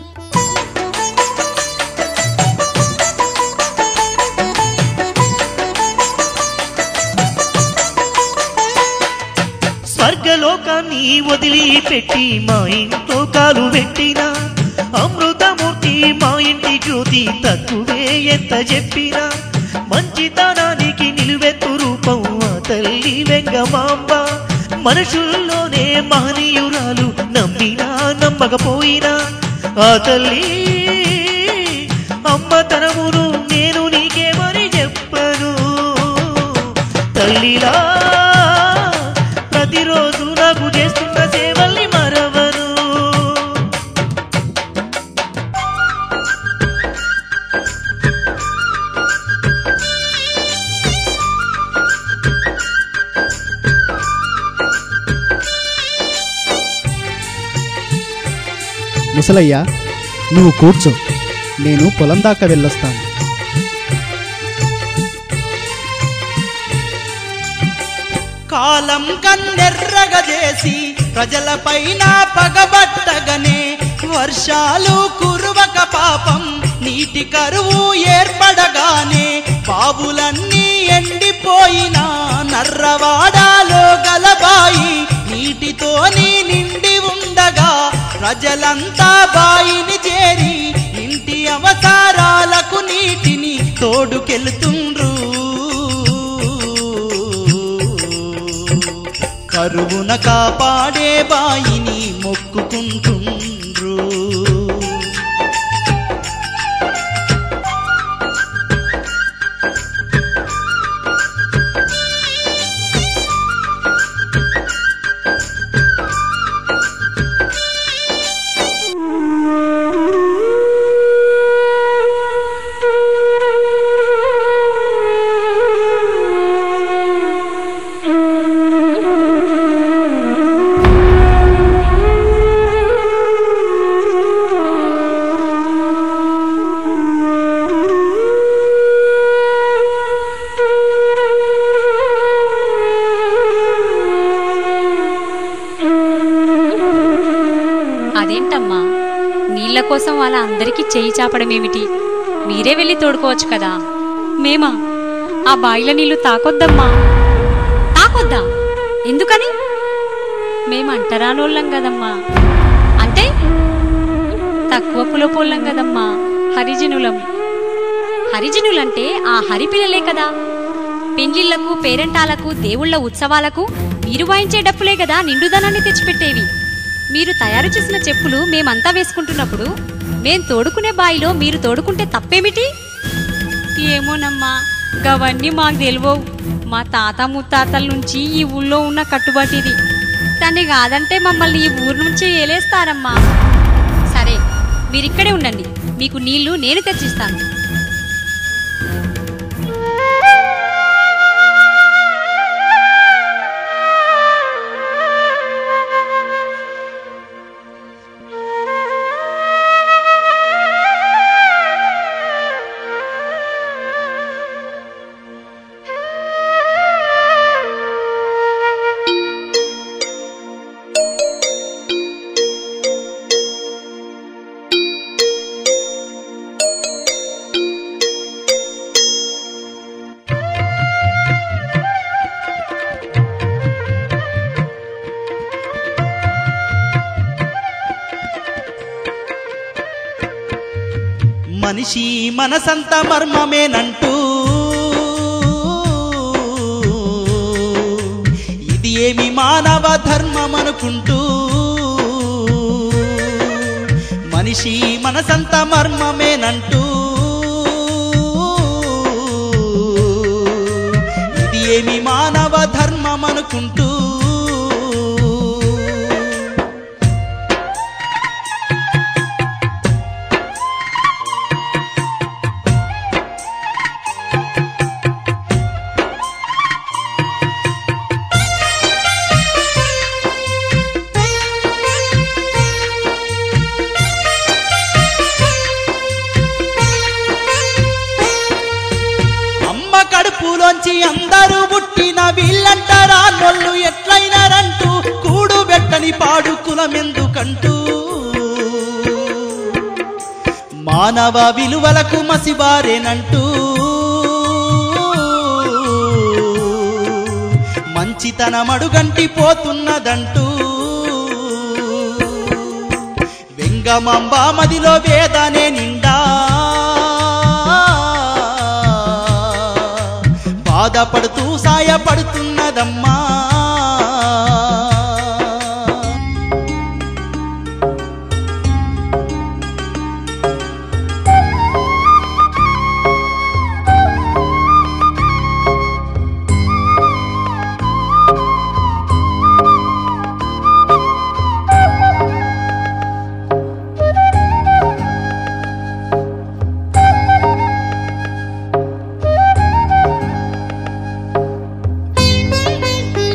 స్వర్గలోకాన్ని వదిలిపెట్టి మా ఇంట్లో కాలు పెట్టిన అమృతమూర్తి మా ఇంటి జ్యోతి తక్కువే ఎంత చెప్పినా మంచితనానికి నిలువెత్తు రూపం ఆ తల్లి వెంగమాంబ మనుషుల్లోనే మహనీయురాలు నమ్మినా నమ్మకపోయినా ఆ తల్లి అమ్మతనమును నేను నీకేమని చెప్పను ముసలయ్య నువ్వు కూర్చో నేను పొలం దాకా వెళ్ళొస్తాను కాలం కన్నెర్రగా చేసి ప్రజలపైన పగబట్టగనే వర్షాలు కురువక పాపం నీటి కరువు ఏర్పడగానే బావులన్నీ ఎండిపోయినా నర్రవాడాలో గలబాయి నీటితోని నిండి ఉండగా ప్రజలంతా బాయిని చేరి ఇంటి అవతారాలకు నీటిని తోడుకెళ్తుండ్రు కరువున కాపాడే బాయిని మొక్కుకుంటుండ్రు అదేంటమ్మా నీళ్ళ కోసం వాళ్ళ అందరికీ చేయి చాపడమేమిటి మీరే వెళ్ళి తోడుకోవచ్చు కదా మేమా ఆ బాయిల నీళ్లు తాకొద్దమ్మా తాకొద్దా ఎందుకని మేము అంటరానోళ్ళం కదమ్మా అంటే తక్కువ కులపోళ్ళం కదమ్మా హరిజనులం హరిజనులంటే ఆ హరిపిల్లలే కదా పెండ్లిళ్లకు పేరెంటాలకు దేవుళ్ళ ఉత్సవాలకు మీరు వాయించే డప్పులే కదా నిండుదనాన్ని తెచ్చిపెట్టేవి మీరు తయారు చేసిన చెప్పులు మేమంతా వేసుకుంటున్నప్పుడు మేం తోడుకునే బాయిలో మీరు తోడుకుంటే తప్పేమిటి ఏమోనమ్మా గవన్నీ మాకు తెలియవు మా తాత ముత్తాతల నుంచి ఈ ఊళ్ళో ఉన్న కట్టుబాటిది దాన్ని కాదంటే మమ్మల్ని ఈ ఊరు నుంచే ఏలేస్తారమ్మా సరే మీరిక్కడే ఉండండి మీకు నీళ్లు నేను తెచ్చిస్తాను మనిషి మనసంత మర్మమేనంటూ ఇది ఏమి మానవ ధర్మం అనుకుంటూ మనిషి మనసంత మర్మమేనంటూ ఇది ఏమి మానవ ధర్మం అనుకుంటూ అమ్మ కడుపులోంచి అందరూ పుట్టిన వీళ్ళంటారా నొల్లు ఎట్లయినారంటూ కూడు పెట్టని పాడు కులమెందుకంటూ మానవ విలువలకు మసిబారేనంటూ మంచితనమడుగంటి పోతున్నదంటూ వెంగమాంబ మదిలో వేదనే నిండా బాధపడుతూ సాయపడుతున్నదమ్మా Thank you.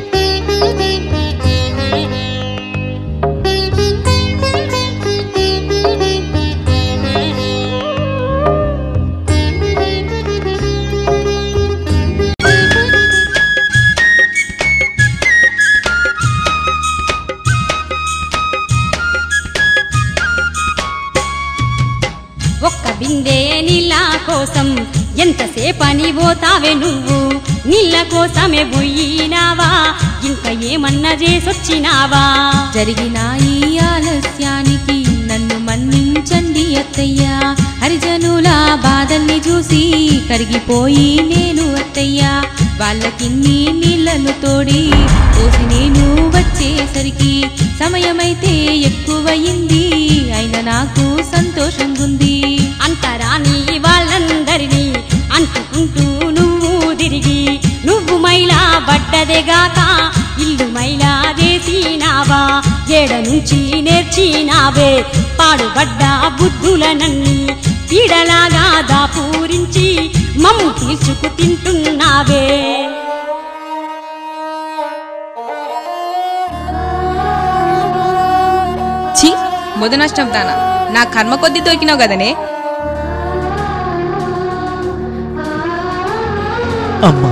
బిందే నీళ్ళ కోసం ఎంతసేపని పోతావే నువ్వు నీళ్ళ కోసమే పోయినావా ఇంకా ఏమన్నా చేసొచ్చినావా జరిగిన ఈ ఆలస్యానికి నన్ను మన్నించండి అత్తయ్యా హరిజనుల బాధల్ని చూసి కరిగిపోయి నేను అత్తయ్యా వాళ్ళకిన్ని నీళ్లను తోడి పోసి నేను వచ్చేసరికి సమయమైతే ఎక్కువయింది అయినా నాకు సంతోషంగుంది అంతరాని వాళ్ళందరినీ అంటుకుంటూ నువ్వు తిరిగి నువ్వు మైలా పడ్డదేగాక ఇల్లు మైలా చేసినావా ఏడ నుంచి నేర్చినావే పాడుబడ్డ బుద్ధులనన్ని పీడలాగా దాపూరించి మమ్ము తీర్చుకు తింటున్నావే ఛీ మొద నష్టం దానా నా కర్మ కొద్ది దొరికినావు కదనే అమ్మా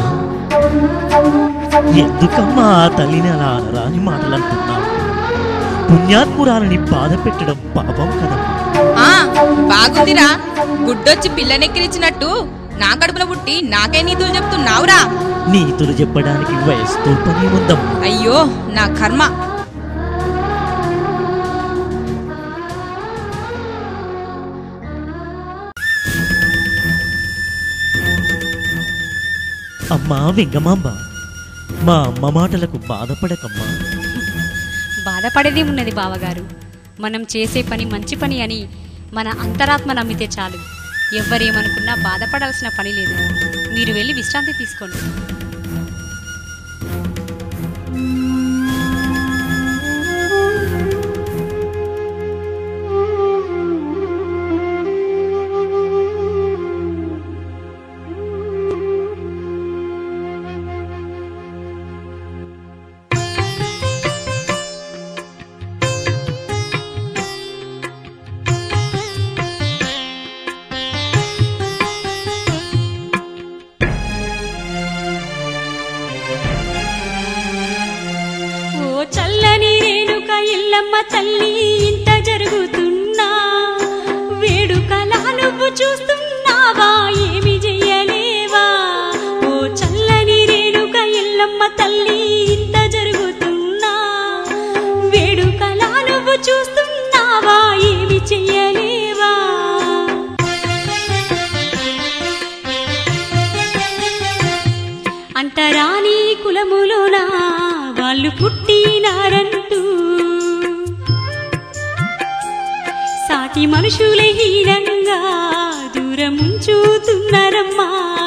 ఎందుకమ్మా ఆ తల్లిని అలా రాని మాటలు అంటున్నావు పుణ్యాత్మురాలని బాధ పెట్టడం పాపం కదమ్మా ఆ బాగుందిరా గుడ్డొచ్చి పిల్లనెక్కిరిచ్చినట్టు నా కడుపులో పుట్టి నాకే నీతులు చెప్తున్నావురా నీతులు చెప్పడానికి వయసుతో పని ఉందమ్మా అయ్యో నా కర్మ అమ్మా వెంగమాంబ మా అమ్మ మాటలకు బాధపడకమ్మా బాధపడేదే ఉన్నది బావగారు మనం చేసే పని మంచి పని అని మన అంతరాత్మ నమ్మితే చాలు ఎవ్వరేమనుకున్నా బాధపడాల్సిన పని లేదు మీరు వెళ్ళి విశ్రాంతి తీసుకోండి ఓ చల్లని రేణుక ఇల్లమ్మ తల్లి ఇంత జరుగుతున్నా వేడుకలా నువ్వు చూస్తున్నావా ఏమి చెయ్యలేవా ఓ చల్లని రేణుక ఇల్లమ్మ తల్లి ఇంత జరుగుతున్నా వేడుకలా నువ్వు చూస్తున్నావా ఏమి చెయ్యలేవా అంటరాని కులములోన వాళ్ళు పుట్టినారంటూ సాటి మనుషులే హీనంగా దూరముంచుతున్నారమ్మా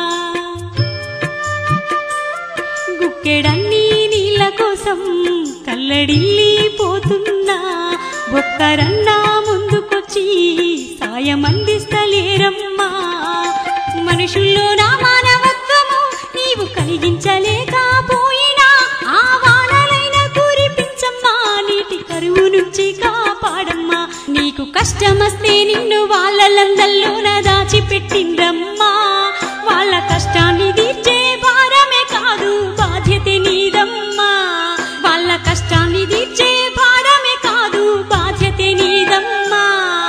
గుక్కెడన్నీ నీళ్ళ కోసం కల్లడిల్లిపోతున్నా ఒక్కరన్నా ముందుకొచ్చి సాయం అందిస్తలేరమ్మా మనుషుల్లో నా మానవత్వము నీవు కలిగించలేకపోయినా ఆ వానలైన కురిపించమ్మా నీటి కరువు నుంచి కాపాడమ్మా నీకు కష్టమస్తే నిన్ను వాళ్ళలందల్లోన దాచిపెట్టిందమ్మా వాళ్ళ కష్టాన్ని తీర్చే భారమే కాదు బాధ్యత నీదమ్మా వాళ్ళ కష్టాన్ని తీర్చే భారమే కాదు బాధ్యత నీదమ్మా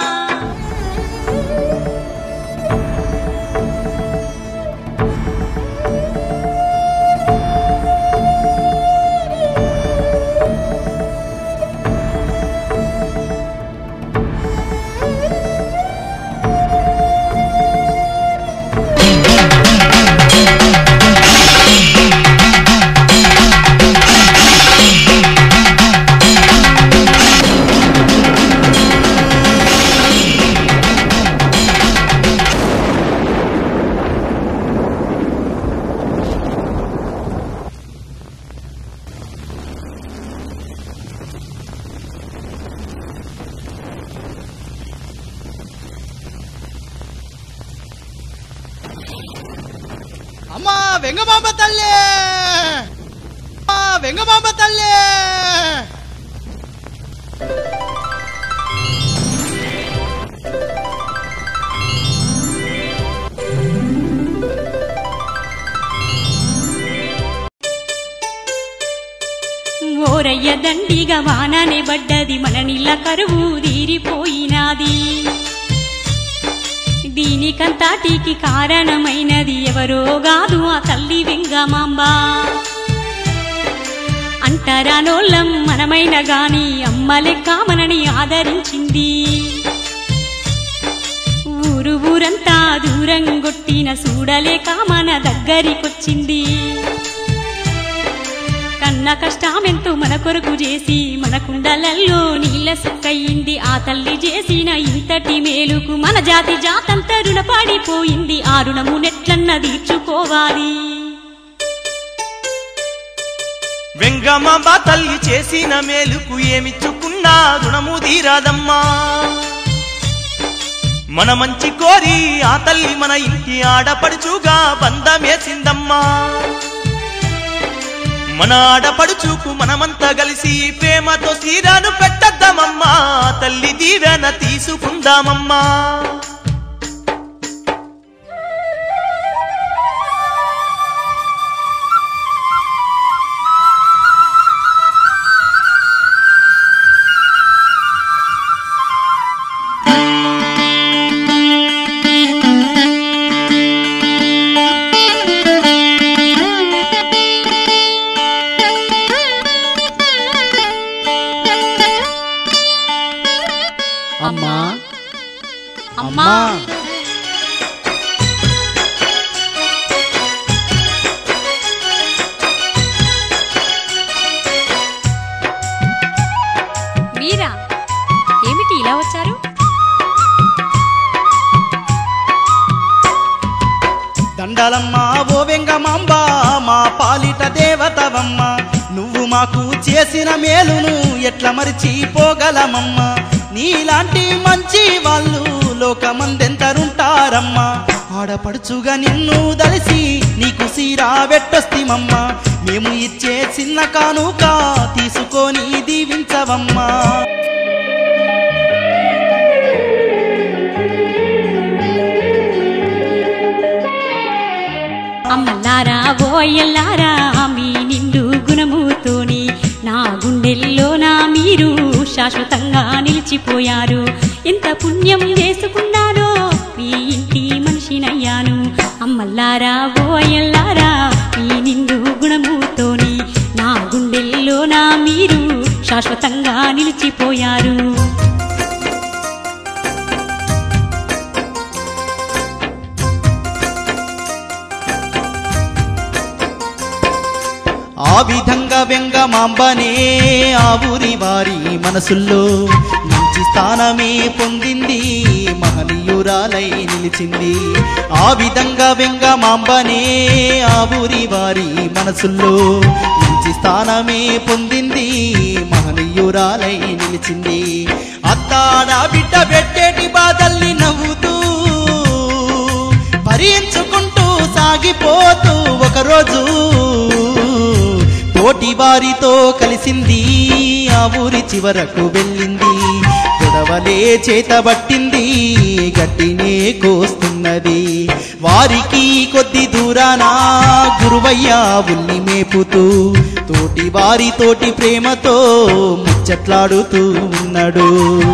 అమ్మా వెంగమాంబ తల్లి అమ్మా వెంగమాంబ తల్లి ఓరయ్య దండిగా వాననే పడ్డది మన నీళ్ళ కరువు తీరిపోయినాది దీనికంతటికి కారణమైనది ఎవరో కాదు ఆ తల్లి వెంగమాంబ అంటరానోళ్ళం మనమైన గాని అమ్మ లెక్క మనని ఆదరించింది ఊరు ఊరంతా దూరం కొట్టిన చూడలేక మన దగ్గరికొచ్చింది కన్న కష్టమెంతో మన కొరకు చేసి మన కుండలల్లో నీళ్ళ సుక్కయింది ఆ తల్లి చేసిన ఇంతటి మేలుకు మన జాతి జాతంత రుణపడిపోయింది ఆ రుణము నెట్లన్న తీర్చుకోవాలి వెంగమాంబ తల్లి చేసిన మేలుకు ఏమిచ్చుకున్నా రుణము తీరాదమ్మా మన మంచి కోరి ఆ తల్లి మన ఇంటి ఆడపడుచుగా బంధమేసిందమ్మా మన ఆడపడుచుకు మనమంతా కలిసి ప్రేమతో శ్రీరాను పెట్టద్దమమ్మా తల్లి దీవెన తీసుకుందామమ్మా అమ్మా అమ్మా మీరా ఏమిటి ఇలా వచ్చారు దండాలమ్మా ఓ వెంగమాంబ మా పాలిట దేవతవమ్మ నువ్వు మాకు చేసిన మేలును ఎట్లా మరిచిపోగలమమ్మా నీలాంటి మంచి వాళ్ళు లోకమందెంతరుంటారమ్మా ఆడపడుచుగా నిన్ను దలిసి నీకు సీరా వెట్టొస్తిమమ్మా మేము ఇచ్చే చిన్న కానుక తీసుకొని దీవించవమ్మా అమ్మలారా ఓయల్లారా మీ నిండు గుణముతోని నా గుండెల్లో నా మీరు శాశ్వతంగా నిలిచిపోయారు ఎంత పుణ్యం చేసుకున్నానో మీ ఇంటి మనిషినయ్యాను అమ్మల్లారా ఓయల్లారా మీ నిండు గుణముతోని నా గుండెల్లో నా మీరు శాశ్వతంగా నిలిచిపోయారు ఆ విధంగా వెంగమాంబనే ఆ ఊరి వారి మనసుల్లో మంచి స్థానమే పొందింది మహనీయురాలై నిలిచింది ఆ విధంగా వెంగమాంబనే ఆ ఊరి వారి మనసుల్లో మంచి స్థానమే పొందింది మహనీయురాలై నిలిచింది అత్తాడ బిడ్డ పెట్టేటి బాధల్ని నవ్వుతూ భరించుకుంటూ సాగిపోతూ ఒకరోజు తోటి వారితో కలిసింది ఆ ఊరి చివరకు వెళ్ళింది గొడవలే చేతబట్టింది గట్టినే కోస్తున్నది వారికి కొద్ది దూరాన గురువయ్య ఉల్లి మేపుతూ తోటి వారితోటి ప్రేమతో ముచ్చట్లాడుతూ ఉన్నాడు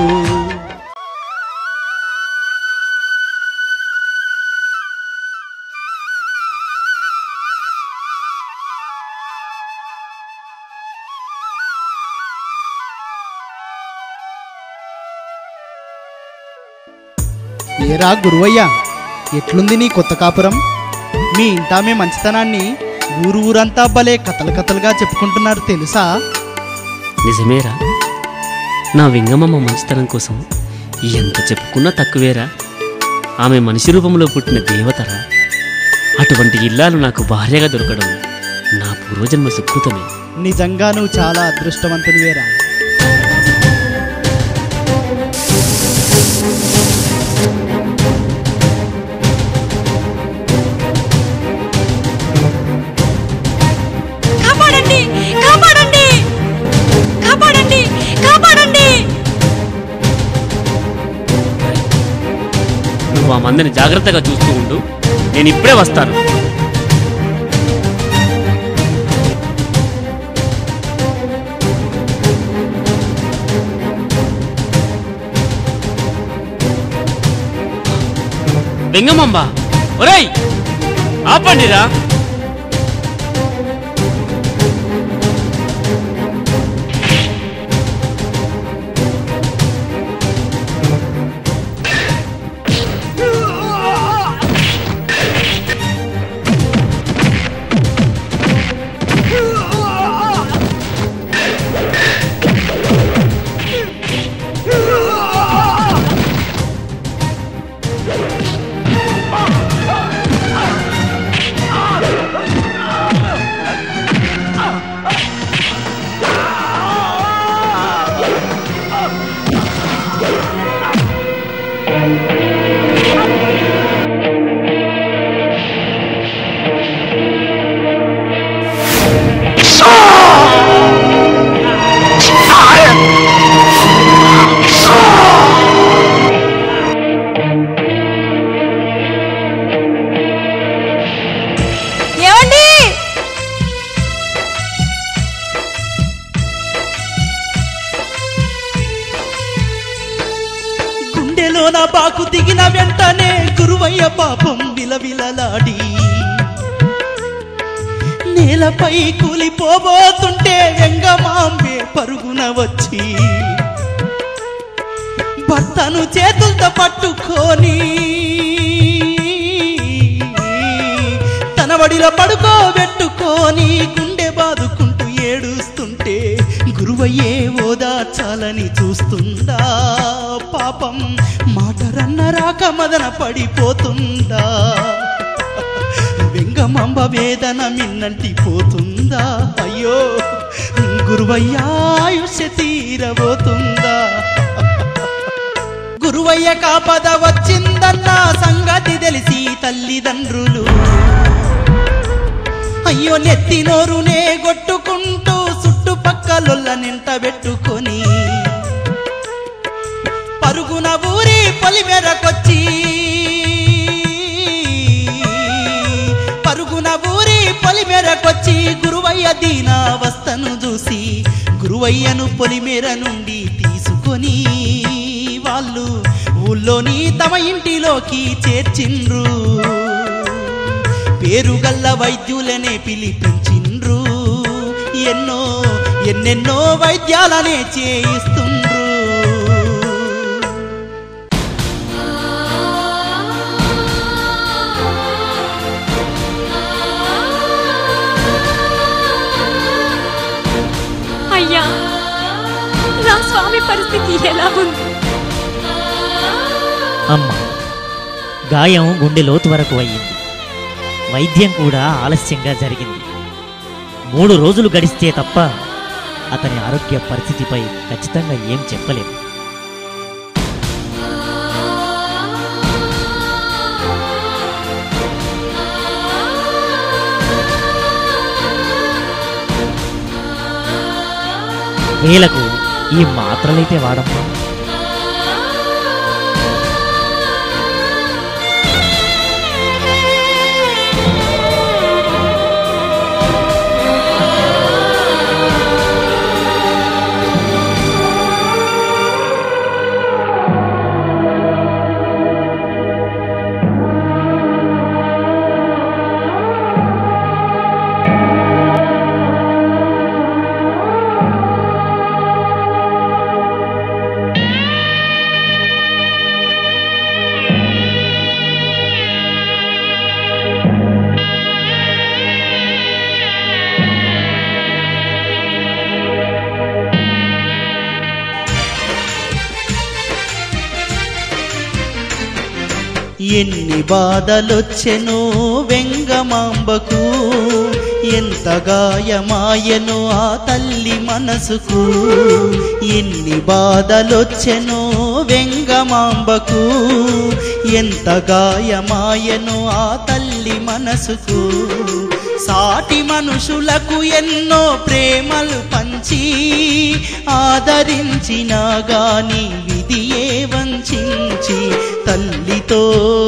ఏరా గురువయ్య ఎట్లుంది నీ కొత్త కాపురం మీ ఇంటామే మంచితనాన్ని ఊరు ఊరంతా భలే కథలు కథలుగా చెప్పుకుంటున్నారు తెలుసా నిజమేరా నా వింగమమ్మ మంచితనం కోసం ఎంత చెప్పుకున్నా తక్కువేరా ఆమె మనిషి రూపంలో పుట్టిన దేవతరా అటువంటి ఇల్లాలు నాకు భార్యగా దొరకడం నా పూర్వజన్మ సుకృతమే నిజంగా నువ్వు చాలా అదృష్టవంతునివేరా కాపాడండి కాపాడండి కాపాడండి కాపాడండి నువ్వు ఆ మందిని జాగ్రత్తగా చూస్తూ ఉండు నేను ఇప్పుడే వస్తాను బెంగమంబ ఒరేయ్ ఆపండిరా ఏమండి గుండెలో నా బాకు దిగిన వెంటనే గురువయ్య పాపం విలవిలలాడి నేలపై కూలిపోబోతుంటే వెంగమాంబే పరుగున వచ్చి భర్తను చేతులతో పట్టుకొని తన వడిలో పడుకోబెట్టుకొని గుండె బాదుకుంటూ ఏడుస్తుంటే గురువయ్యే ఓదార్చాలని చూస్తుందా పాపం మాట రన్న రాక మదన పడిపోతుందా వెంగమంబ వేదన మిన్నంటి పోతుందా అయ్యో గురువయ్యాయుష తీరబోతుందా గురువయ్య కాపద వచ్చిందన్న సంగతి తెలిసి తల్లిదండ్రులు అయ్యో నెత్తి నోరునే కొట్టుకుంటూ చుట్టుపక్కలొల్ల నింట పెట్టుకొని పరుగున ఊరి పొలిమేరకొచ్చి పరుగున ఊరి పొలిమేరకొచ్చి గురువయ్య దీనావస్థను చూసి గురువయ్యను పొలిమేర నుండి తీసుకొని వాళ్ళు ఊళ్ళోని తమ ఇంటిలోకి చేర్చిండ్రు పేరుగల్ల వైద్యులనే పిలిపించిండ్రు ఎన్నో ఎన్నెన్నో వైద్యాలనే చేయిస్తుండ్రు అయ్యా నా స్వామి పరిస్థితి ఎలా ఉంది అమ్మ గాయం గుండె లోతు వరకు అయ్యింది వైద్యం కూడా ఆలస్యంగా జరిగింది మూడు రోజులు గడిస్తే తప్ప అతని ఆరోగ్య పరిస్థితిపై ఖచ్చితంగా ఏం చెప్పలేము వేలకు ఈ మాత్రలైతే వాడమ్మా ఎన్ని బాధలొచ్చెనో వెంగమాంబకు ఎంత గాయమాయనో ఆ తల్లి మనసుకు ఎన్ని బాధలొచ్చెనో వెంగమాంబకు ఎంత గాయమాయనో ఆ తల్లి మనసుకు సాటి మనుషులకు ఎన్నో ప్రేమలు పంచి ఆదరించినా గాని విధియే వంచించి తల్లితో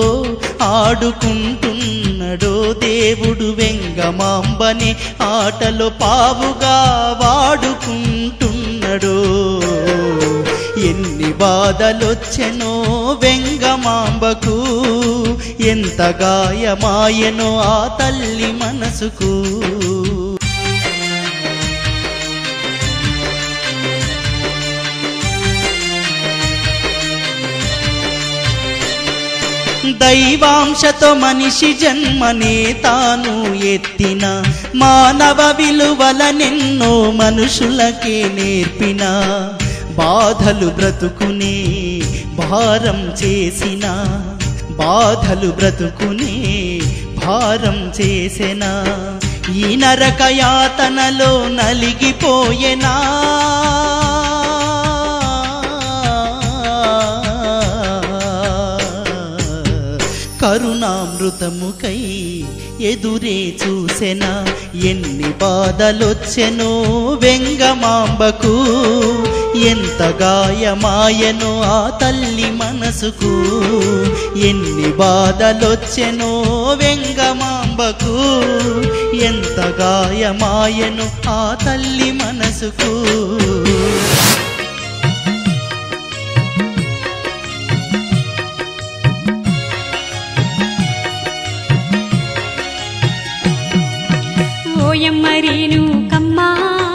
ఆడుకుంటున్నడో దేవుడు వెంగమాంబనే ఆటలో పావుగా వాడుకుంటున్నడో ఎన్ని బాధలొచ్చెనో వెంగమాంబకు ఎంత గాయమాయనో ఆ తల్లి మనసుకు దైవాంశతో మనిషి జన్మనే తాను ఎత్తిన మానవ విలువలనెన్నో మనుషులకే నేర్పిన బాధలు బ్రతుకునే భారం చేసిన బాధలు బ్రతుకునే భారం చేసెనా ఈ నరక యాతనలో నలిగిపోయెనా కరుణామృతముకై ఎదురే చూసెనా ఎన్ని బాధలొచ్చెనో వెంగమాంబకు ఎంత గాయమాయనో ఆ తల్లి మనసుకు ఎన్ని బాధలొచ్చెనో వెంగమాంబకు ఎంత గాయమాయనో ఆ తల్లి మనసుకు ఓయమ్మ రేణు కమ్మా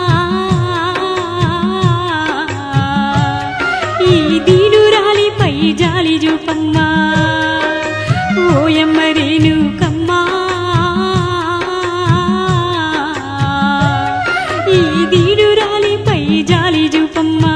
ఈ దీనురాలిపై జాలి చూపమ్మా ఓయమ్మ రేణు కమ్మా ఈ దీనురాలిపై జాలి చూపమ్మా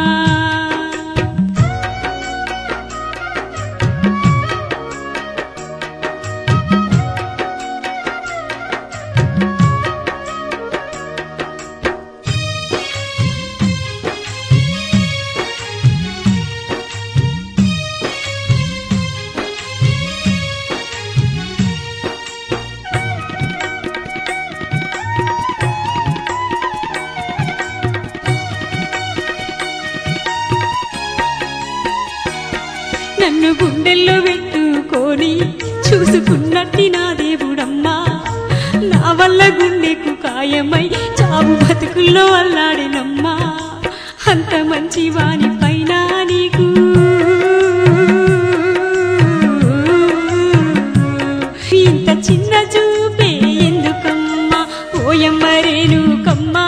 నన్ను గుండెల్లో పెట్టుకొని చూసుకున్నట్టి నా దేవుడమ్మా నా వల్ల గుండెకు కాయమై చావు బతుకుల్లో అల్లాడినమ్మా అంత మంచి వాని పైన నీకు ఇంత చిన్న చూపే ఎందుకమ్మా ఓయమ్మ రేణుకమ్మా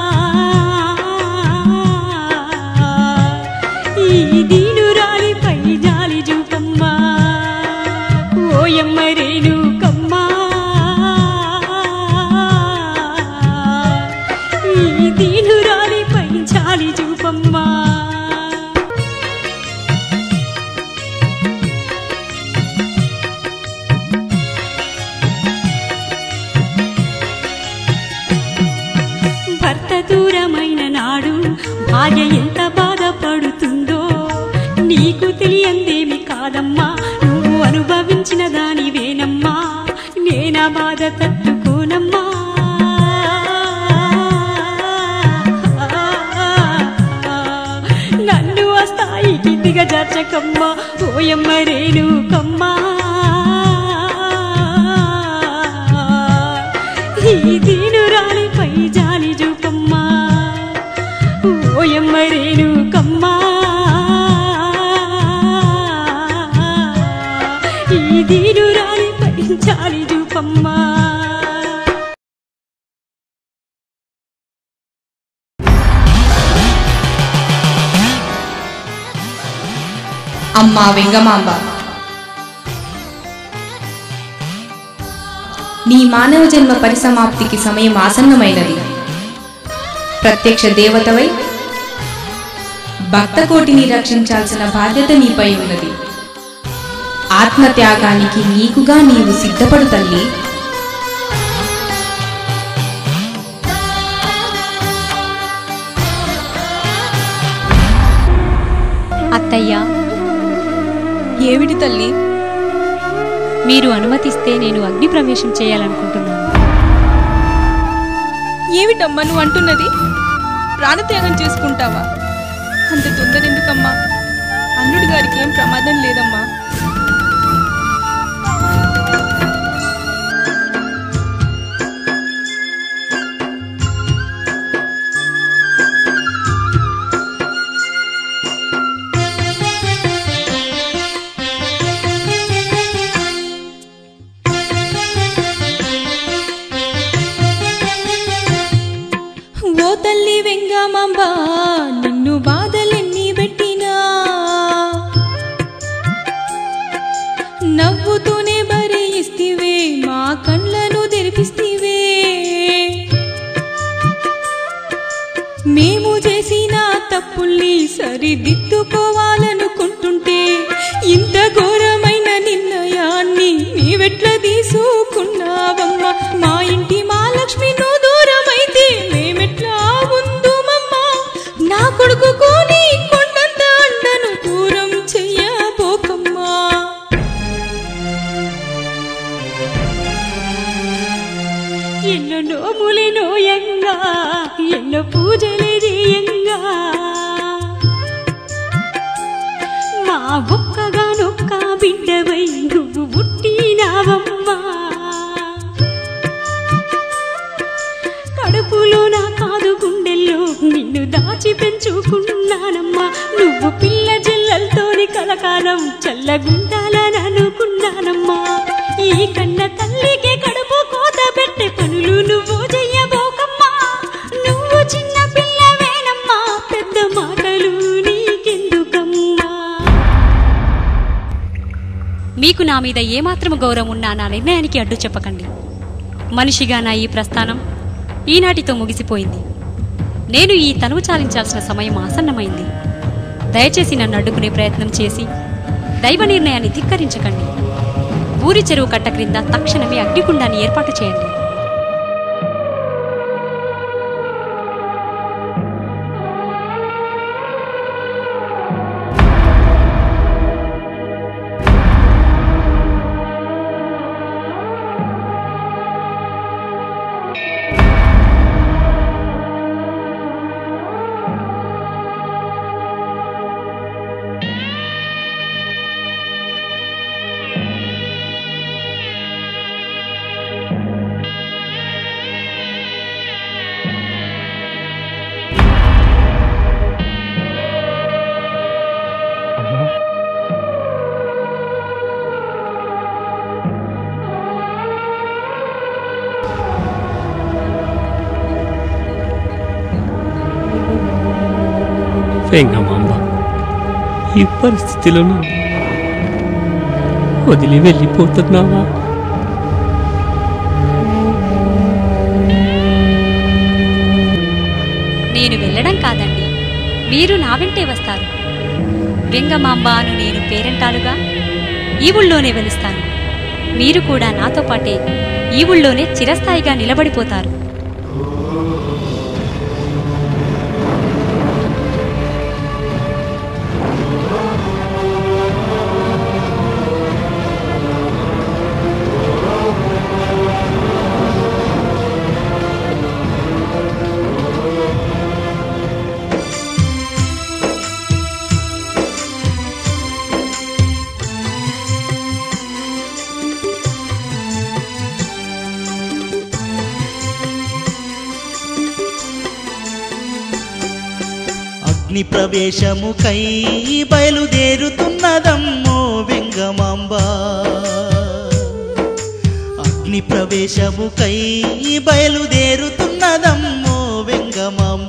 ఈ దీనురాలిపై జాలి చూపమ్మా ఓయమ్మ రేణుకమ్మా ఈ దీనురాలిపై జాలి చూపమ్మా భర్త దూరమైన నాడు భార్య ఎంత బాధపడుతుందో నీకు తెలియందేమి కాదమ్మా నువ్వు అనుభవించిన దానివేనమ్మా నేనా బాధ తట్టుకోనమ్మా నన్ను ఆ స్థాయికి దిగజార్చకమ్మా ఓయమ్మ రేణుకమ్మా ఈ దీనురాలిపై జాలి చూపమ్మా ఓయమ్మ రేణుకమ్మా ఈ దీనురాలిపై జాలి చూపమ్మా అమ్మా వెంగమాంబ నీ మానవ జన్మ పరిసమాప్తికి సమయం ఆసన్నమైనది ప్రత్యక్ష దేవతవై భక్తకోటిని రక్షించాల్సిన బాధ్యత నీపై ఉన్నది ఆత్మత్యాగానికి నీకుగా నీవు సిద్ధపడు తల్లి అత్తయ్య ఏమిటి తల్లి మీరు అనుమతిస్తే నేను అగ్ని ప్రవేశం చేయాలనుకుంటున్నాను ఏమిటమ్మా నువ్వు అంటున్నది ప్రాణత్యాగం చేసుకుంటావా అంత తొందర ఎందుకమ్మా అల్లుడి గారికి ఏం ప్రమాదం లేదమ్మా ఆ ఎన్నో పూజలే చేయంగా మా ఒక్కగానొక్క బిడ్డవై నువ్వు పుట్టినావమ్మా కడుపులో నా కాదు గుండెల్లో నిన్ను దాచి పెంచుకున్నానమ్మా నువ్వు పిల్ల జల్లలతోని కలకాలం చల్లగుండాలని అనుకున్నానమ్మా ఈ కన్న తల్లికి కడుపు కోత పెట్టే పనులు నువ్వు చెయ్యబోకమ్మా నువ్వు చిన్న పిల్లవేనమ్మా పెద్ద మాటలు నీకెందుకమ్మా మీకు నా మీద ఏమాత్రం గౌరవం ఉన్నా నా నిర్ణయానికి అడ్డు చెప్పకండి మనిషిగా నా ఈ ప్రస్థానం ఈనాటితో ముగిసిపోయింది నేను ఈ తనువు చాలించాల్సిన సమయం ఆసన్నమైంది దయచేసి నన్ను అడ్డుకునే ప్రయత్నం చేసి దైవ నిర్ణయాన్ని ధిక్కరించకండి ఊరి చెరువు కట్ట క్రింద తక్షణమే అగ్నికుండాన్ని ఏర్పాటు చేయండి వెంగమాంబ ఈ పరిస్థితిలోనూ వదిలి వెళ్ళిపోతున్నావా నేను వెళ్ళడం కాదండి మీరు నా వెంటే వస్తారు వెంగమాంబ అను నేను పేరెంటాలుగా ఈ ఊళ్ళోనే వెలుస్తాను మీరు కూడా నాతో పాటే ఈ ఊళ్ళోనే చిరస్థాయిగా నిలబడిపోతారు అగ్ని ప్రవేశముకై బయలుదేరుతున్నదమ్మో వెంగమాంబ అగ్ని ప్రవేశముకై బయలుదేరుతున్నదమ్మో వెంగమాంబ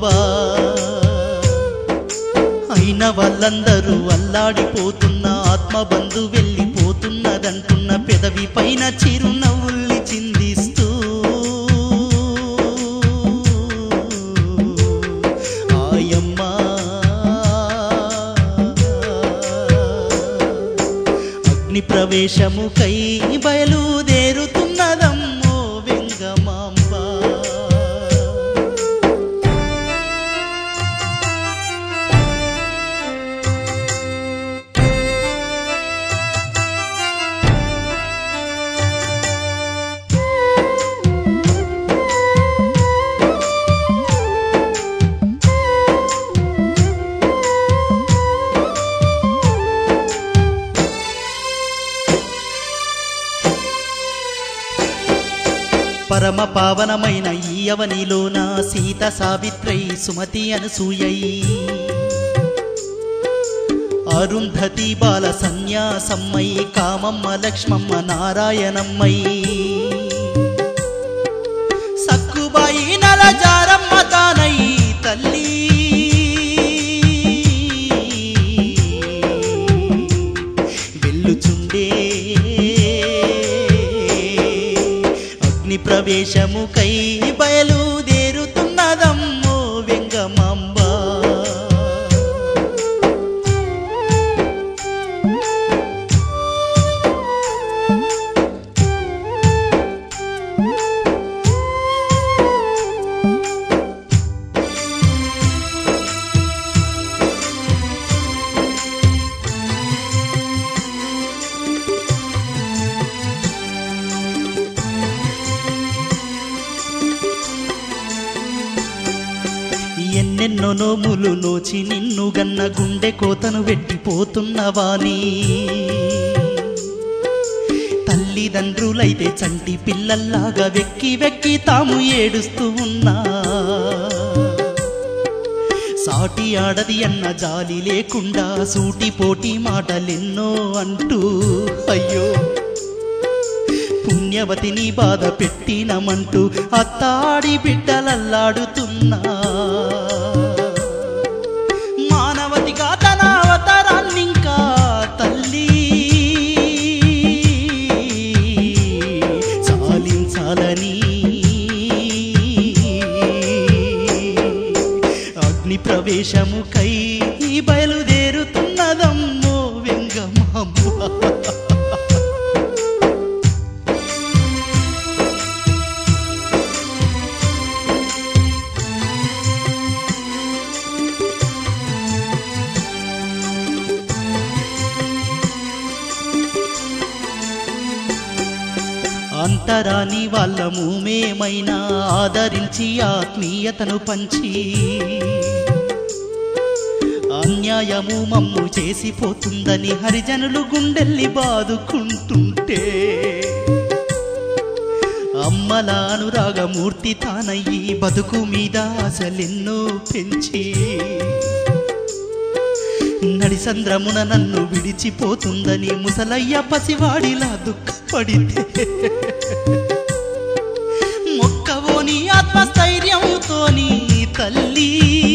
అయిన వాళ్ళందరూ అల్లాడిపోతున్న ఆత్మబంధు వెళ్ళిపోతున్నదంటున్న పెదవి పైన చిరునవ్వుల్ని చిందిస్తూ ఆయమ్మా అగ్ని ప్రవేశముకై బయలుదేరుతున్నదమ్మో వెంగమాంబ పరమ పావనమైన ఈ అవనిలోన సీత సావిత్రై సుమతి అనసూయై అరుంధతి బాల సన్యాసమ్మై కామమ్మ లక్ష్మమ్మ నారాయణమ్మై సక్కుబాయి నలజారమ్మ తానై తల్లి వెళ్ళుచుండే అగ్ని ప్రవేశముకై బయలుదేరుతున్నదమ్మో వెంగమాంబ ఎన్నెన్నో నోములు నోచి నిన్ను గన్న గుండె కోతను వెట్టిపోతున్నవాని తల్లిదండ్రులైతే చంటి పిల్లల్లాగా వెక్కి వెక్కి తాము ఏడుస్తూ ఉన్నా సాటి ఆడది అన్న జాలి లేకుండా సూటిపోటి మాటలెన్నో అంటూ అయ్యో పుణ్యవతిని బాధ పెట్టినమంటూ అత్తాడి బిడ్డలల్లాడుతున్నా మానవతిగా తన అవతారాన్నింకా తల్లి చాలించాలని అగ్ని ప్రవేశముకై బయలుదేరుతున్నదమ్మో వెంగమ్మ అంతరాని వాళ్ళము మేమైనా ఆదరించి ఆత్మీయతను పంచి అన్యాయము మమ్ము చేసిపోతుందని హరిజనులు గుండెల్లి బాదుకుంటుంటే అమ్మల అనురాగమూర్తి తానయ్యి బతుకు మీద ఆశలెన్నో పెంచి నడిసంద్రమున నన్ను విడిచిపోతుందని ముసలయ్య పసివాడిలా దుఃఖపడితే మొక్కవోని ఆత్మస్థైర్యంతోని తల్లి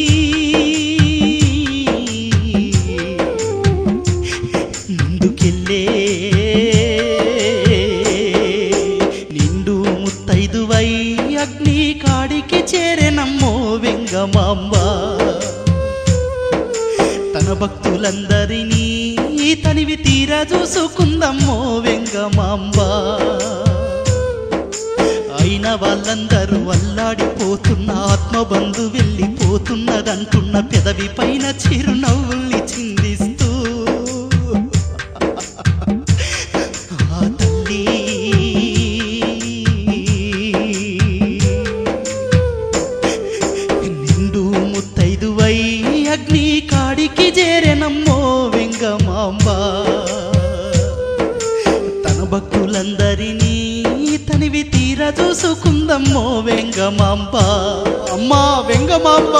ముందుకెళ్ళే నిండు ముత్తైదువై అగ్ని కాడికి చేరెనమ్మో వెంగమాంబ తన భక్తులందరినీ తనివి తీరా చూసుకుందమ్మో వెంగమాంబ అయిన వాళ్ళందరూ అల్లాడిపోతున్న ఆత్మబంధు వెళ్ళిపోతున్నదంటున్న పెదవి పైన చిరునవ్వుల్ని చిందిస్తూ ఆ తల్లి నిండు ముత్తైదువై అగ్ని కాడికి చేరెనమ్మో వెంగమాంబ తన భక్తులందరినీ తనివి తీర చూసుకుందమ్మో వెంగమాంబ అమ్మా వెంగమాంబ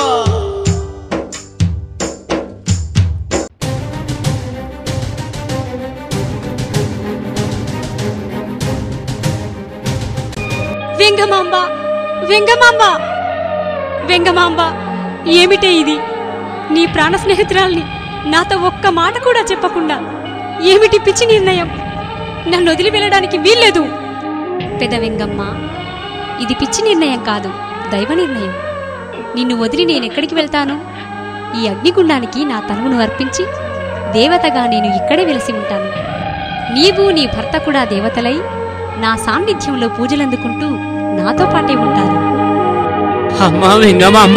వెంగమాంబ వెంగమాంబ వెంగమాంబ ఏమిటే ఇది నీ ప్రాణ స్నేహితురాల్ని నాతో ఒక్క మాట కూడా చెప్పకుండా ఏమిటి పిచ్చి నిర్ణయం నన్ను వదిలి వెళ్ళడానికి వీల్లేదు పెద వెంగమ్మ ఇది పిచ్చి నిర్ణయం కాదు దైవ నిర్ణయం నిన్ను వదిలి నేనెక్కడికి వెళ్తాను ఈ అగ్నిగుండానికి నా తనువును అర్పించి దేవతగా నేను ఇక్కడే వెలిసి ఉంటాను నీవు నీ భర్త కూడా దేవతలై నా సాన్నిధ్యంలో పూజలందుకుంటూ నాతో పాటే ఉంటారు అమ్మా వెంగమాంబ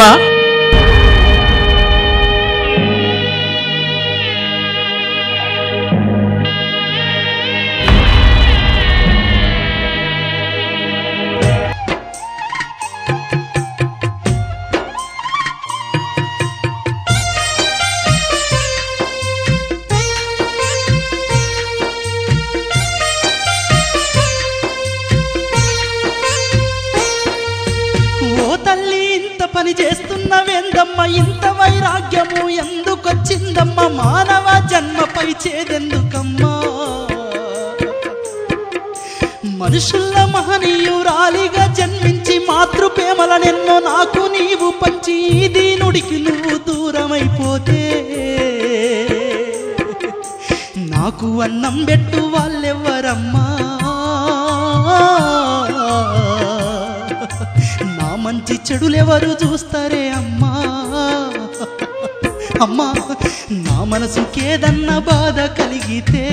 ఓ తల్లి ఇంత పని చేస్తున్నవేందమ్మ ఇంత వైరాగ్యము ఎందుకొచ్చిందమ్మ మానవ జన్మపై చేదెందుకమ్మా మనుషుల మహనీయురాలిగా జన్మించి మాతృప్రేమలనెన్నో నాకు నీవు పంచి ఈ దీనుడికి నువ్వు దూరమైపోతే నాకు అన్నం పెట్టు వాళ్ళెవ్వరమ్మా నా మంచి చెడులెవరు చూస్తారే అమ్మా అమ్మా నా మనసుకేదన్న బాధ కలిగితే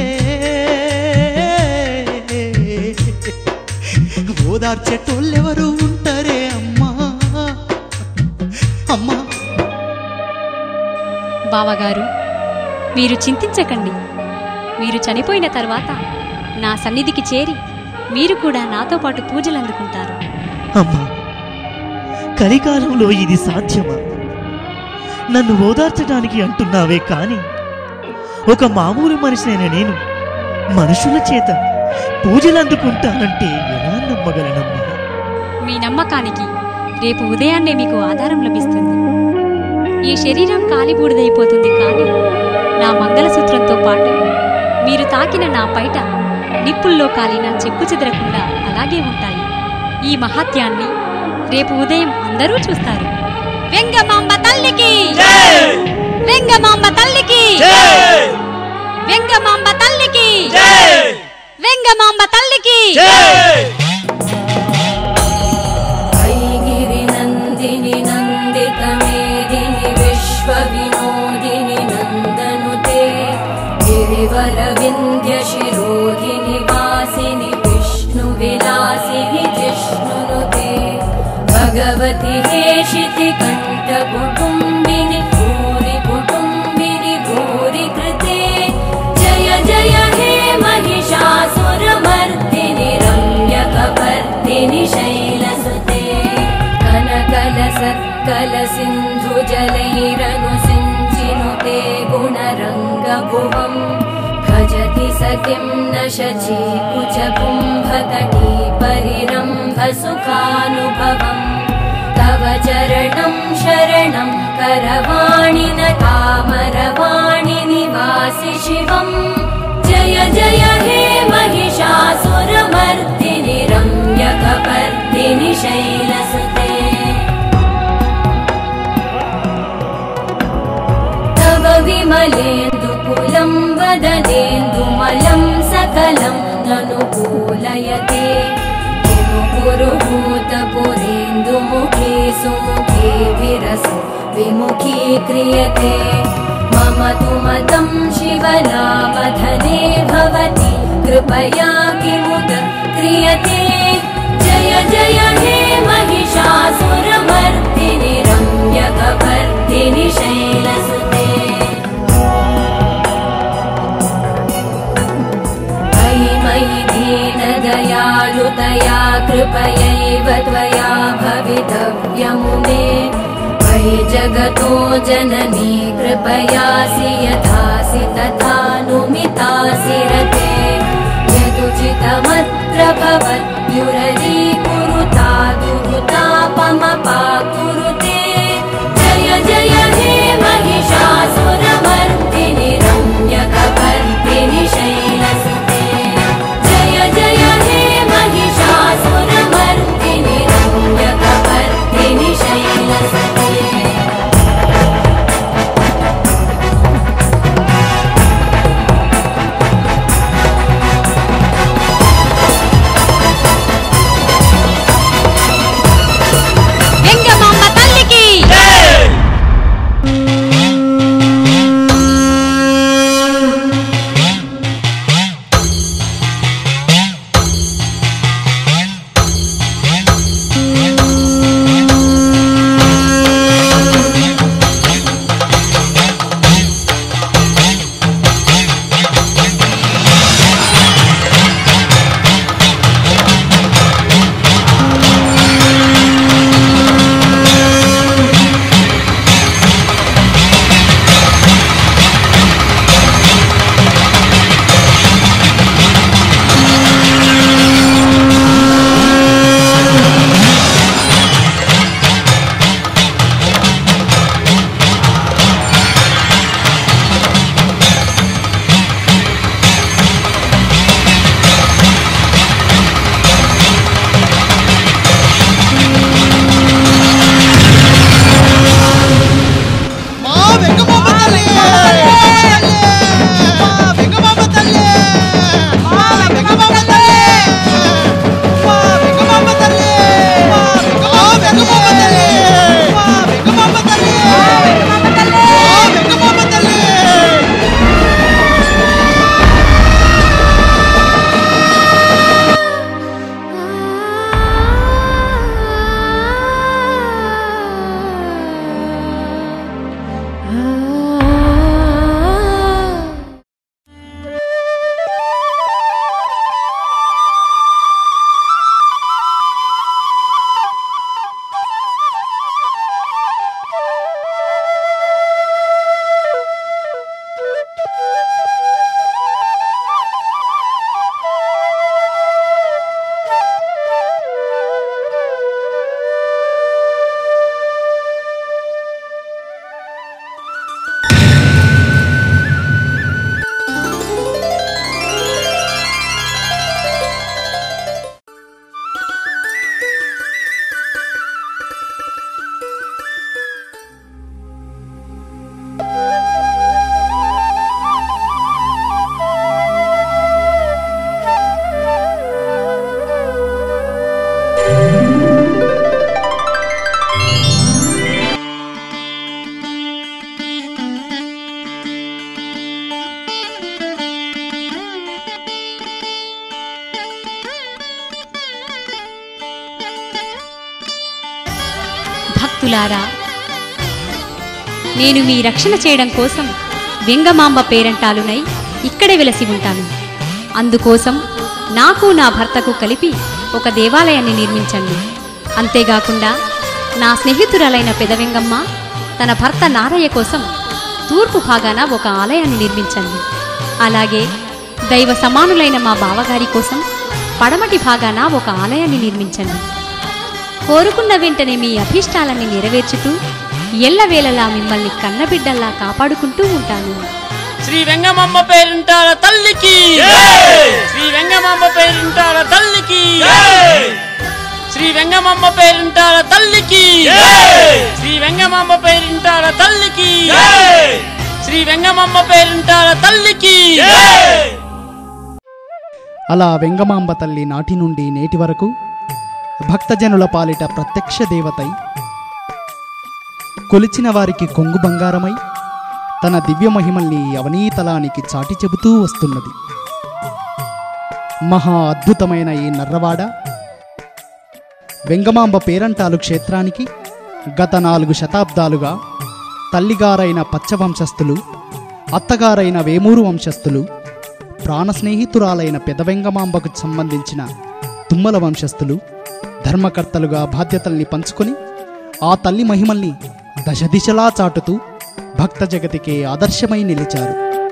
ఓదార్చేటోళ్ళెవరు ఉంటారే అమ్మా అమ్మా బావగారు మీరు చింతించకండి మీరు చనిపోయిన తర్వాత నా సన్నిధికి చేరి మీరు కూడా నాతో పాటు పూజలు అందుకుంటారు అమ్మా కలికాలంలో ఇది సాధ్యమా నన్ను ఓదార్చడానికి అంటున్నావే కాని ఒక మామూలు మనిషినైన నేను మనుషుల చేత పూజలు అందుకుంటానంటే ఎలా నమ్మగలనమ్మా మీ నమ్మకానికి రేపు ఉదయాన్నే మీకు ఆధారం లభిస్తుంది ఈ శరీరం కాలిబూడిదైపోతుంది కానీ నా మంగళసూత్రంతో పాటు మీరు తాకిన నా పైట నిప్పుల్లో కాలిన చెక్కు చెదరకుండా అలాగే ఉంటాయి ఈ మహత్యాన్ని రేపు ఉదయం అందరూ చూస్తారు వెంగమాంబ తల్లికి వెంగమాంబ తల్లికి వెంగమాంబ తల్లికి వెంగమాంబ తల్లికి गिरिनन्दिनि नन्दितमेदिनि विश्वविनोदिनि नन्दनुते गिरिवरविन्द्यशिरोधिनि वासिनि विष्णुविलासिनि जिष्णुनुते भगवति हेशिति कण्ठकुटुम्बिनि भूरि कुटुम्बिनि भूरि कृते जय जय हे महिषासुरमर्दिनि रम्यकपर्दिनि शैलसुते कनकलसत्कलसिन्धुजलैरनुसिञ्चिनुते गुणरङ्गभुवम् भजति स किं न शचीकुचकुम्भतटी परिरम्भसुखानुभवम् तव चरणं शरणं करवाणि न तामरवाणि निवासि शिवम् जय जय हे महिषासुरमर्दिनि रम्यकपर्दिनि शैलसुते तव विमलेन्दुकुलं वदनेन्दुमलं सकलं ननुकूलयते पुरुभूतपुरेन्दुमुखे सुमुखे विरसु विमुखी क्रियते मम तु मतं शिवनामधने भवति कृपया किमुत क्रियते जय जय हे महिषासुरमर्दिनि रम्यकपर्दिनि शैलसुते मयि मयि दीनदयालुतया कृपयैव त्वया भवितव्यमुमे मयि जगतो जननी कृपयासि यथासि तथानुमितासि रते यदुचितमत्र भवत्युररीकुरुता दुरुतापमपाकुरुते जय जय हे महिषासुरमर्दिनि रम्यकपर्दिनि शैलसुते जय जय हे महिषासुरमर्दिनि रम्यकपर्दिनि शैलसुते భక్తులారా నేను మీ రక్షణ చేయడం కోసం వెంగమాంబ పేరంటాలునై ఇక్కడే వెలసి ఉంటాను అందుకోసం నాకు నా భర్తకు కలిపి ఒక దేవాలయాన్ని నిర్మించండి అంతేకాకుండా నా స్నేహితురాలైన పెదవెంగమ్మ తన భర్త నారయ్య కోసం తూర్పు భాగాన ఒక ఆలయాన్ని నిర్మించండి అలాగే దైవ సమానులైన మా బావగారి కోసం పడమటి భాగాన ఒక ఆలయాన్ని నిర్మించండి కోరుకున్న వెంటనే మీ అభీష్టాలన్నీ నెరవేర్చుతూ ఎల్లవేళలా మిమ్మల్ని కన్నబిడ్డల్లా కాపాడుకుంటూ ఉంటాను శ్రీ వెంగమాంబ పేరింటాల తల్లికి శ్రీ వెంగమాంబ పేరింటాల తల్లికి శ్రీ వెంగమాంబ పేరింటాల తల్లికి శ్రీ వెంగమాంబ పేరింటాల తల్లికి శ్రీ వెంగమాంబ పేరింటాల తల్లికి అలా వెంగమాంబ తల్లి నాటి నుండి నేటి వరకు భక్తజనుల పాలిట ప్రత్యక్ష దేవతై కొలిచిన వారికి కొంగు బంగారమై తన దివ్య మహిమల్ని అవనీతలానికి చాటి చెబుతూ వస్తున్నది మహా అద్భుతమైన ఈ నర్రవాడ వెంగమాంబ పేరంటాలు క్షేత్రానికి గత నాలుగు శతాబ్దాలుగా తల్లిగారైన పచ్చవంశస్థులు అత్తగారైన వేమూరు వంశస్థులు ప్రాణ స్నేహితురాలైన పెదవెంగమాంబకు సంబంధించిన తుమ్మల వంశస్థులు ధర్మకర్తలుగా బాధ్యతల్ని పంచుకొని ఆ తల్లి మహిమల్ని దశ దిశలా చాటుతూ భక్త జగతికే ఆదర్శమై నిలిచారు